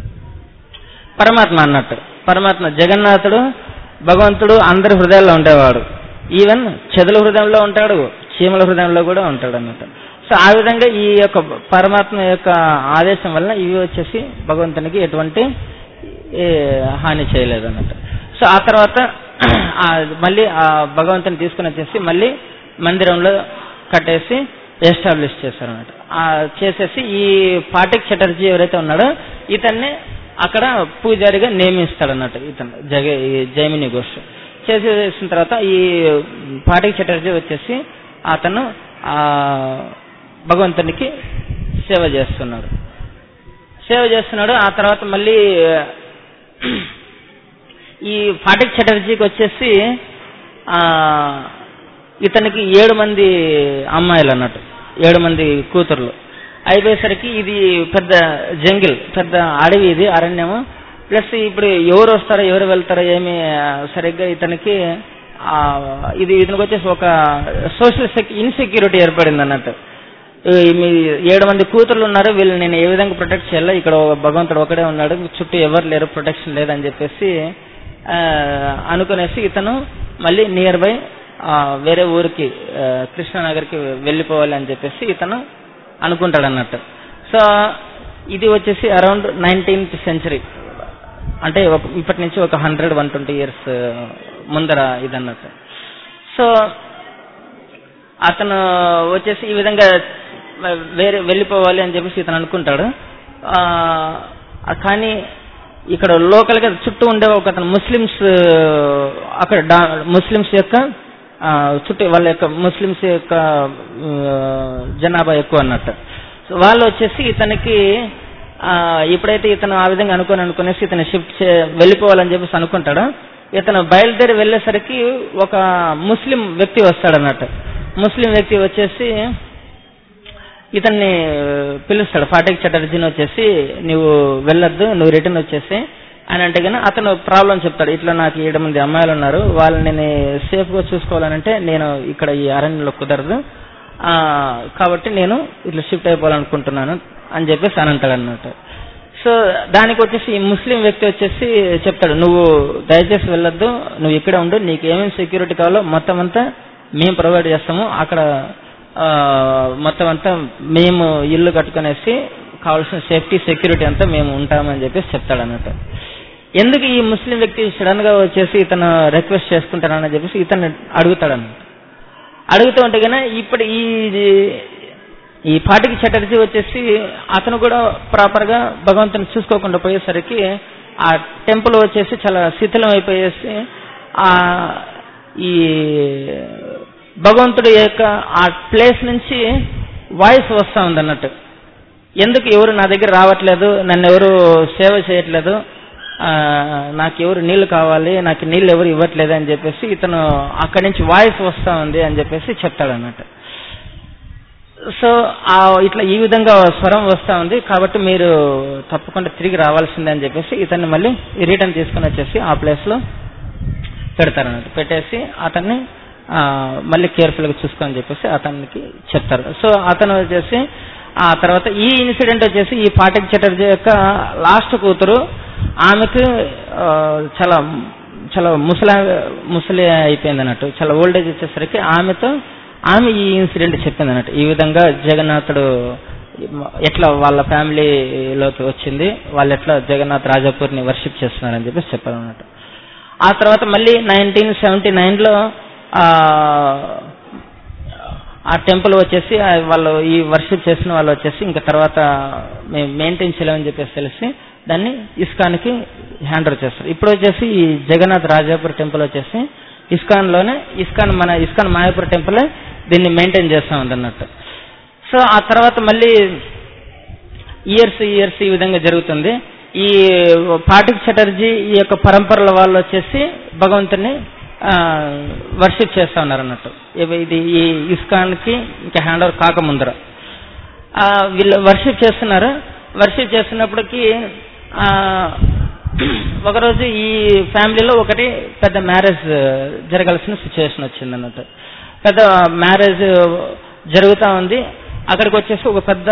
పరమాత్మ అన్నట్టు పరమాత్మ జగన్నాథుడు భగవంతుడు అందరి హృదయాల్లో ఉండేవాడు ఈవెన్ చెదుల హృదయంలో ఉంటాడు చీమల హృదయంలో కూడా ఉంటాడు అన్నట్టు సో ఆ విధంగా ఈ యొక్క పరమాత్మ యొక్క ఆదేశం వలన ఇవి వచ్చేసి భగవంతునికి ఎటువంటి ఏ, హాని చేయలేదు అన్నట్టు సో ఆ తర్వాత ఆ మళ్ళీ ఆ భగవంతుని తీసుకుని వచ్చేసి మళ్ళీ మందిరంలో కట్టేసి ఎస్టాబ్లిష్ చేశారు అన్నట్టు ఆ చేసేసి ఈ పాటిక్ చటర్జీ ఎవరైతే ఉన్నాడో ఇతన్ని అక్కడ పూజారిగా నియమిస్తాడు అన్నట్టు ఇతను జగ ఈ జైమిని ఘోష్ చేసేసిన తర్వాత ఈ పాటిక్ చటర్జీ వచ్చేసి అతను ఆ భగవంతునికి సేవ చేస్తున్నాడు సేవ చేస్తున్నాడు ఆ తర్వాత మళ్ళీ ఈ ఫాటిక్ చటర్జీకి వచ్చేసి ఆ ఇతనికి ఏడు మంది అమ్మాయిలు అన్నట్టు ఏడు మంది కూతుర్లు అయిపోయేసరికి ఇది పెద్ద జంగిల్ పెద్ద అడవి ఇది అరణ్యము ప్లస్ ఇప్పుడు ఎవరు వస్తారో ఎవరు వెళ్తారో ఏమి ఆ, సరిగ్గా ఇతనికి ఆ, ఇది ఇతనికి వచ్చేసి ఒక సోషల్ ఇన్సెక్యూరిటీ ఏర్పడింది అన్నట్టు ఈ మీ ఏడు మంది కూతుర్లు ఉన్నారు వీళ్ళు నేను ఏ విధంగా ప్రొటెక్ట్ చేయాలో ఇక్కడ ఒక భగవంతుడు ఒకడే ఉన్నాడు చుట్టూ ఎవరు లేరు ప్రొటెక్షన్ లేదని చెప్పేసి ఆ, అనుకునేసి ఇతను మళ్ళీ నియర్ బై వేరే ఊరికి ఆ, కృష్ణానగర్కి వెళ్ళిపోవాలి అని చెప్పేసి ఇతను అనుకుంటాడు అన్నట్టు సో ఇది వచ్చేసి అరౌండ్ నైన్టీన్త్ సెంచరీ అంటే ఒక ఇప్పటి నుంచి ఒక హండ్రెడ్ వన్ ట్వంటీ ఇయర్స్ ముందర ఇదన్నట్టు సో అతను వచ్చేసి ఈ విధంగా వేరే వెళ్ళిపోవాలి అని చెప్పేసి ఇతను అనుకుంటాడు ఆ, కానీ ఇక్కడ లోకల్ గా చుట్టూ ఉండే ఒక అతను ముస్లిమ్స్ అక్కడ డా- ముస్లిమ్స్ యొక్క ఆ, చుట్టూ వాళ్ళ యొక్క ముస్లిమ్స్ యొక్క ఆ, జనాభా ఎక్కువ అన్నట్టు సో వాళ్ళు వచ్చేసి ఇతనికి ఆ, ఎప్పుడైతే ఇతను ఆ విధంగా అనుకుని అనుకునేసి ఇతను షిఫ్ట్ చే వెళ్ళిపోవాలని చెప్పేసి అనుకుంటాడో ఇతను బయలుదేరి వెళ్ళేసరికి ఒక ముస్లిం వ్యక్తి వస్తాడు అన్నట్టు ముస్లిం వ్యక్తి వచ్చేసి ఇతన్ని పిలుస్తాడు ఫాటిక్ చటర్జీని వచ్చేసి నువ్వు వెళ్ళొద్దు నువ్వు రిటర్న్ వచ్చేసి అని అంటే కన్నా అతను ప్రాబ్లం చెప్తాడు ఇట్లా నాకు ఏడు మంది అమ్మాయిలు ఉన్నారు వాళ్ళని నేను సేఫ్ గా చూసుకోవాలనంటే నేను ఇక్కడ ఈ అరణ్యంలో కుదరదు ఆ, కాబట్టి నేను ఇట్లా షిఫ్ట్ అయిపోవాలనుకుంటున్నాను అని చెప్పేసి అని అంటాడు అన్నట్టు సో దానికి వచ్చేసి ఈ ముస్లిం వ్యక్తి వచ్చేసి చెప్తాడు నువ్వు దయచేసి వెళ్ళొద్దు నువ్వు ఇక్కడే ఉండు నీకు ఏమేమి సెక్యూరిటీ కావాలో మొత్తం అంతా మేము ప్రొవైడ్ చేస్తాము అక్కడ ఆ, మొత్తం అంతా మేము ఇల్లు కట్టుకునేసి కావాల్సిన సేఫ్టీ సెక్యూరిటీ అంతా మేము ఉంటామని చెప్పేసి చెప్తాడు అన్నట్టు ఎందుకు ఈ ముస్లిం వ్యక్తి సడన్ గా వచ్చేసి ఇతను రిక్వెస్ట్ చేసుకుంటానని చెప్పేసి ఇతను అడుగుతాడు అన్నట్టు అడుగుతూ ఉంటే కన్నా ఇప్పుడు ఈ ఈ పాటికి చటర్జీ వచ్చేసి అతను కూడా ప్రాపర్ గా భగవంతుని చూసుకోకుండా పోయేసరికి ఆ టెంపుల్ వచ్చేసి చాలా శిథిలం అయిపోయేసి ఆ ఈ భగవంతుడి యొక్క ఆ ప్లేస్ నుంచి వాయిస్ వస్తా ఉంది అన్నట్టు ఎందుకు ఎవరు నా దగ్గర రావట్లేదు నన్ను ఎవరు సేవ చేయట్లేదు ఆ, నాకు ఎవరు నీళ్లు కావాలి నాకు నీళ్లు ఎవరు ఇవ్వట్లేదు అని చెప్పేసి ఇతను అక్కడి నుంచి వాయిస్ వస్తా ఉంది అని చెప్పేసి చెప్తాడు అన్నట్టు సో ఆ ఇట్లా ఈ విధంగా స్వరం వస్తా ఉంది కాబట్టి మీరు తప్పకుండా తిరిగి రావాల్సిందే అని చెప్పేసి ఇతన్ని మళ్ళీ రిటర్న్ తీసుకుని వచ్చేసి ఆ ప్లేస్ లో పెడతారన్నట్టు పెట్టేసి అతన్ని ఆ, మళ్ళీ కేర్ఫుల్ గా చూసుకోని చెప్పేసి అతనికి చెప్తారు సో అతను వచ్చేసి ఆ తర్వాత ఈ ఇన్సిడెంట్ వచ్చేసి ఈ పాఠక్ చటర్జీ యొక్క లాస్ట్ కూతురు ఆమెకు ఆ, చాలా చాలా ముసలా ముసలి అయిపోయింది అన్నట్టు చాలా ఓల్డ్ ఏజ్ వచ్చేసరికి ఆమెతో ఆమె ఈ ఇన్సిడెంట్ చెప్పింది అన్నట్టు ఈ విధంగా జగన్నాథుడు ఎట్లా వాళ్ళ ఫ్యామిలీలోకి వచ్చింది వాళ్ళు ఎట్లా జగన్నాథ్ రాజాపూర్ని వర్షిప్ చేస్తున్నారని చెప్పేసి చెప్పారు అన్నట్టు ఆ తర్వాత మళ్ళీ నైన్టీన్ సెవెంటీ నైన్లో ఆ టెంపుల్ వచ్చేసి ఆ వాళ్ళు ఈ వర్షిప్ చేసిన వాళ్ళు వచ్చేసి ఇంకా తర్వాత మేము మెయింటైన్ చేయలేమని చెప్పేసి తెలిసి దాన్ని ఇస్కాన్కి హ్యాండ్ ఓవర్ చేస్తారు ఇప్పుడు వచ్చేసి ఈ జగన్నాథ్ రాజాపూర్ టెంపుల్ వచ్చేసి ఇస్కాన్ లోనే ఇస్కాన్ మన ఇస్కాన్ మాయాపూర్ టెంపుల్ దీన్ని మెయింటైన్ చేస్తా ఉంది అన్నట్టు సో ఆ తర్వాత మళ్ళీ ఇయర్స్ ఇయర్స్ ఈ విధంగా జరుగుతుంది ఈ పాటిక్ చటర్జీ ఈ యొక్క పరంపరల వాళ్ళు వచ్చేసి భగవంతుని వర్షిప్ చేస్తా ఉన్నారు అన్నట్టు ఇవి- ఇది ఈ ఇస్కాన్ కి ఇంకా హ్యాండ్ ఓవర్ కాకముందర ఆ, వీళ్ళు వర్షిప్ చేస్తున్నారు వర్షిప్ చేస్తున్నప్పటికీ ఆ, ఒకరోజు ఈ ఫ్యామిలీలో ఒకటి పెద్ద మ్యారేజ్ జరగాల్సిన సిచ్యువేషన్ వచ్చింది అన్నట్టు పెద్ద మ్యారేజ్ జరుగుతా ఉంది అక్కడికి వచ్చేసి ఒక పెద్ద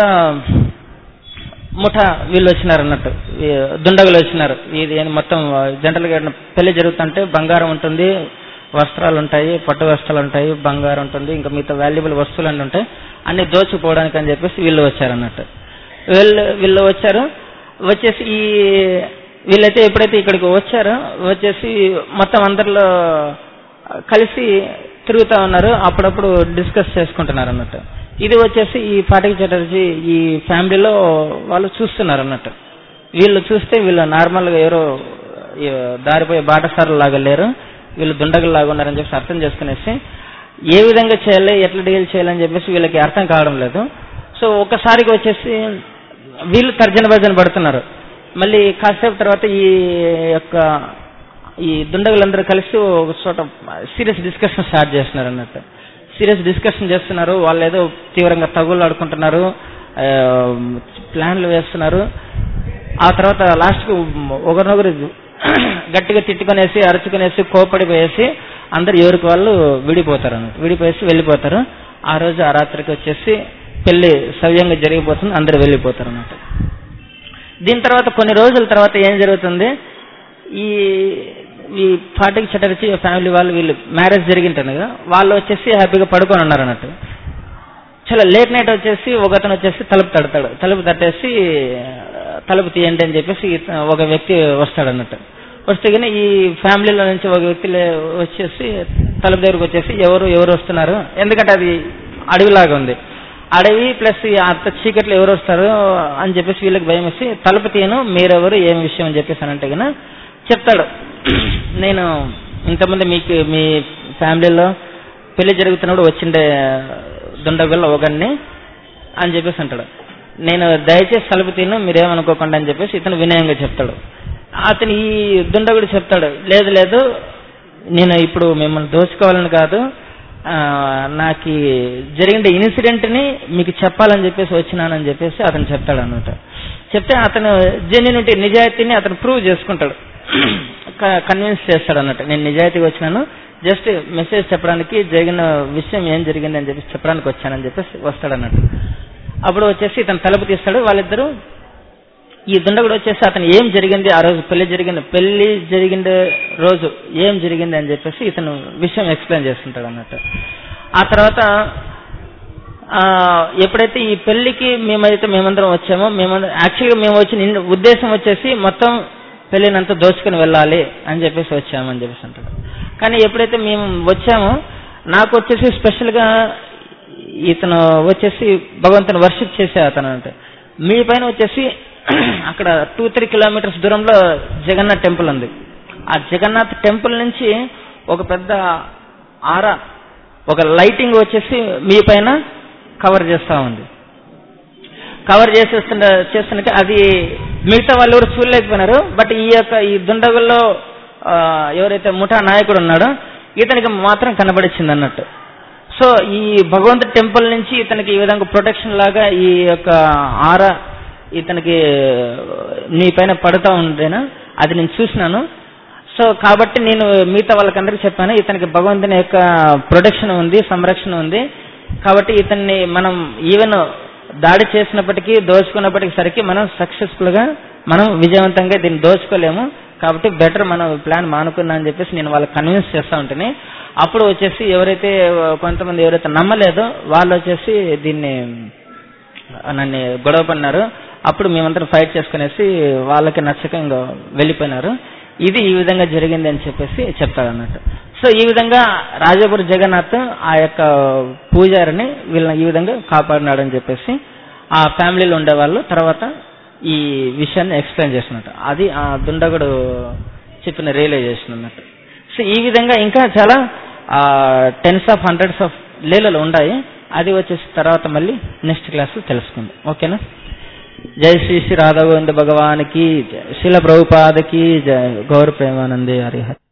ముఠ వీళ్ళు వచ్చినారు అన్నట్టు ఈ దుండగులు వచ్చినారు ఇది ఏంది మొత్తం జనరల్ గా పెళ్లి జరుగుతుంటే బంగారం ఉంటుంది వస్త్రాలు ఉంటాయి పట్టు వస్త్రాలు ఉంటాయి బంగారం ఉంటుంది ఇంకా మిగతా వాల్యుబుల్ వస్తువులు అన్నీ ఉంటాయి అన్ని దోచుకోవడానికి అని చెప్పేసి వీళ్ళు వచ్చారు అన్నట్టు వీళ్ళు వీళ్ళు వచ్చారు వచ్చేసి ఈ వీళ్ళైతే ఎప్పుడైతే ఇక్కడికి వచ్చారో వచ్చేసి మొత్తం అందరిలో కలిసి తిరుగుతా ఉన్నారు అప్పుడప్పుడు డిస్కస్ చేసుకుంటున్నారు అన్నట్టు ఇది వచ్చేసి ఈ పాటిక్ చటర్జీ ఈ ఫ్యామిలీలో వాళ్ళు చూస్తున్నారు అన్నట్టు వీళ్ళు చూస్తే వీళ్ళు నార్మల్ గా ఎవరో ఈ దారిపోయే బాటసారులు లాగా లేరు వీళ్ళు దుండగులు లాగా ఉన్నారని చెప్పేసి అర్థం చేసుకునేసి ఏ విధంగా చేయాలి ఎట్లా డీల్ చేయాలని చెప్పేసి వీళ్ళకి అర్థం కావడం లేదు సో ఒక్కసారికి వచ్చేసి వీళ్ళు తర్జన భర్జన పడుతున్నారు మళ్ళీ కాసేపు తర్వాత ఈ యొక్క ఈ దుండగులందరూ కలిసి ఒక చోట సీరియస్ డిస్కషన్ స్టార్ట్ చేస్తున్నారు అన్నట్టు సీరియస్ డిస్కషన్ చేస్తున్నారు వాళ్ళు ఏదో తీవ్రంగా తగులు ఆడుకుంటున్నారు ఆ, ప్లాన్లు వేస్తున్నారు ఆ తర్వాత లాస్ట్ కు ఒకరినొకరు గట్టిగా తిట్టుకునేసి అరుచుకునేసి కోపడిపోయేసి అందరు ఎవరికి వాళ్ళు విడిపోతారు అన్నట్టు విడిపోయేసి వెళ్ళిపోతారు ఆ రోజు ఆ రాత్రికి వచ్చేసి పెళ్లి సవ్యంగా జరిగిపోతుంది అందరు వెళ్ళిపోతారు అన్నట్టు దీని తర్వాత కొన్ని రోజుల తర్వాత ఏం జరుగుతుంది ఈ ఈ పాటికి చటర్జీ ఫ్యామిలీ వాళ్ళు వీళ్ళు మ్యారేజ్ జరిగింటుంది కదా వాళ్ళు వచ్చేసి హ్యాపీగా పడుకొని ఉన్నారు అన్నట్టు చాలా లేట్ నైట్ వచ్చేసి ఒక అతను వచ్చేసి తలుపు తడతాడు తలుపు తట్టేసి ఆ, తలుపు తీయండి అని చెప్పేసి ఇత- ఒక వ్యక్తి వస్తాడు అన్నట్టు వస్తే కానీ ఈ ఫ్యామిలీలో నుంచి ఒక వ్యక్తి లే- వచ్చేసి తలుపు దగ్గరకు వచ్చేసి ఎవరు ఎవరు వస్తున్నారు ఎందుకంటే అది అడవిలాగా ఉంది అడవి ప్లస్ అంత చీకట్లో ఎవరు వస్తారు అని చెప్పేసి వీళ్ళకి భయం వేసి తలుపు తీయను మీరెవరు ఏం విషయం అని చెప్పేసి అని అంటే కనుక చెప్తాడు నేను ఇంతకుముందు మీకు మీ ఫ్యామిలీలో పెళ్లి జరుగుతున్నప్పుడు వచ్చిండే దుండగుల్లో ఒకరిని అని చెప్పేసి అంటాడు నేను దయచేసి తలుపు తిను మీరేమనుకోకుండా అని చెప్పేసి ఇతను వినయంగా చెప్తాడు అతను ఈ దుండగుడు చెప్తాడు లేదు లేదు నేను ఇప్పుడు మిమ్మల్ని దోచుకోవాలని కాదు ఆ, నాకు ఈ జరిగిన ఇన్సిడెంట్ ని మీకు చెప్పాలని చెప్పేసి వచ్చినానని చెప్పేసి అతను చెప్తాడు అనమాట చెప్తే అతను జెన్యునిటీ నిజాయితీని అతను ప్రూవ్ చేసుకుంటాడు కన్విన్స్ చేస్తాడు అన్నట్టు నేను నిజాయితీగా వచ్చినాను జస్ట్ మెసేజ్ చెప్పడానికి జరిగిన విషయం ఏం జరిగింది అని చెప్పేసి చెప్పడానికి వచ్చానని చెప్పేసి వస్తాడు అన్నట్టు అప్పుడు వచ్చేసి ఇతను తలుపు తీస్తాడు వాళ్ళిద్దరూ ఈ దుండగుడు వచ్చేసి అతను ఏం జరిగింది ఆ రోజు పెళ్లి జరిగింది పెళ్లి జరిగిన రోజు ఏం జరిగింది అని చెప్పేసి ఇతను విషయం ఎక్స్ప్లెయిన్ చేస్తుంటాడు అన్నట్టు ఆ తర్వాత ఆ, ఎప్పుడైతే ఈ పెళ్లికి మేమైతే మేమందరం వచ్చామో మేమందరం యాక్చువల్గా మేము వచ్చిన ఇన్- ఉద్దేశం వచ్చేసి మొత్తం పెళ్లినంతా దోచుకుని వెళ్ళాలి అని చెప్పేసి వచ్చామని చెప్పేసి అంటాడు కానీ ఎప్పుడైతే మేము వచ్చామో నాకు వచ్చేసి స్పెషల్గా ఇతను వచ్చేసి భగవంతుని వర్షిప్ చేసే అతను అంటే మీ పైన వచ్చేసి అక్కడ టూ త్రీ కిలోమీటర్స్ దూరంలో జగన్నాథ్ టెంపుల్ ఉంది ఆ జగన్నాథ్ టెంపుల్ నుంచి ఒక పెద్ద ఆరా ఒక లైటింగ్ వచ్చేసి మీ పైన కవర్ చేస్తా ఉంది కవర్ చేసేస్తున్న చేస్తున్నకి అది మిగతా వాళ్ళు ఎవరు చూడలేకపోయినారు బట్ ఈ యొక్క ఈ దుండగుల్లో ఆ, ఎవరైతే ముఠా నాయకుడు ఉన్నాడో ఇతనికి మాత్రం కనబడిచ్చింది అన్నట్టు సో ఈ భగవంతుడి టెంపుల్ నుంచి ఇతనికి ఈ విధంగా ప్రొటెక్షన్ లాగా ఈ యొక్క ఆర ఇతనికి నీ పైన పడుతూ ఉండేనా అది నేను చూసినాను సో కాబట్టి నేను మిగతా వాళ్ళకందరికీ చెప్పాను ఇతనికి భగవంతుని యొక్క ప్రొటెక్షన్ ఉంది సంరక్షణ ఉంది కాబట్టి ఇతన్ని మనం ఈవెన్ దాడి చేసినప్పటికీ దోచుకున్నప్పటికీ సరికి మనం సక్సెస్ఫుల్ గా మనం విజయవంతంగా దీన్ని దోచుకోలేము కాబట్టి బెటర్ మనం ప్లాన్ మానుకుందాం అని చెప్పేసి నేను వాళ్ళకి కన్విన్స్ చేస్తా ఉంటేనే అప్పుడు వచ్చేసి ఎవరైతే కొంతమంది ఎవరైతే నమ్మలేదో వాళ్ళు వచ్చేసి దీన్ని నన్ను గొడవ పడినారు అప్పుడు మేమందరం ఫైట్ చేసుకునేసి వాళ్ళకి నచ్చక ఇంకా వెళ్ళిపోయినారు ఇది ఈ విధంగా జరిగింది అని చెప్పేసి చెప్తాడు అన్నట్టు సో ఈ విధంగా రాజాపురి జగన్నాథ్ ఆ యొక్క పూజారిని వీళ్ళని ఈ విధంగా కాపాడినాడు అని చెప్పేసి ఆ ఫ్యామిలీలో ఉండేవాళ్ళు తర్వాత ఈ విషయాన్ని ఎక్స్ప్లెయిన్ చేస్తున్నట్టు అది ఆ దుండగుడు చెప్పిన రియలైజేషన్ అన్నట్టు సో ఈ విధంగా ఇంకా చాలా టెన్స్ ఆఫ్ హండ్రెడ్స్ ఆఫ్ లీలలు ఉన్నాయి అది వచ్చేసి తర్వాత మళ్ళీ నెక్స్ట్ క్లాస్ తెలుసుకుందాం ఓకేనా జై శ్రీ శ్రీ రాధా గోవింద భగవానికి శిల ప్రభుపాదకి జై గౌర ప్రేమానందే హరిహర్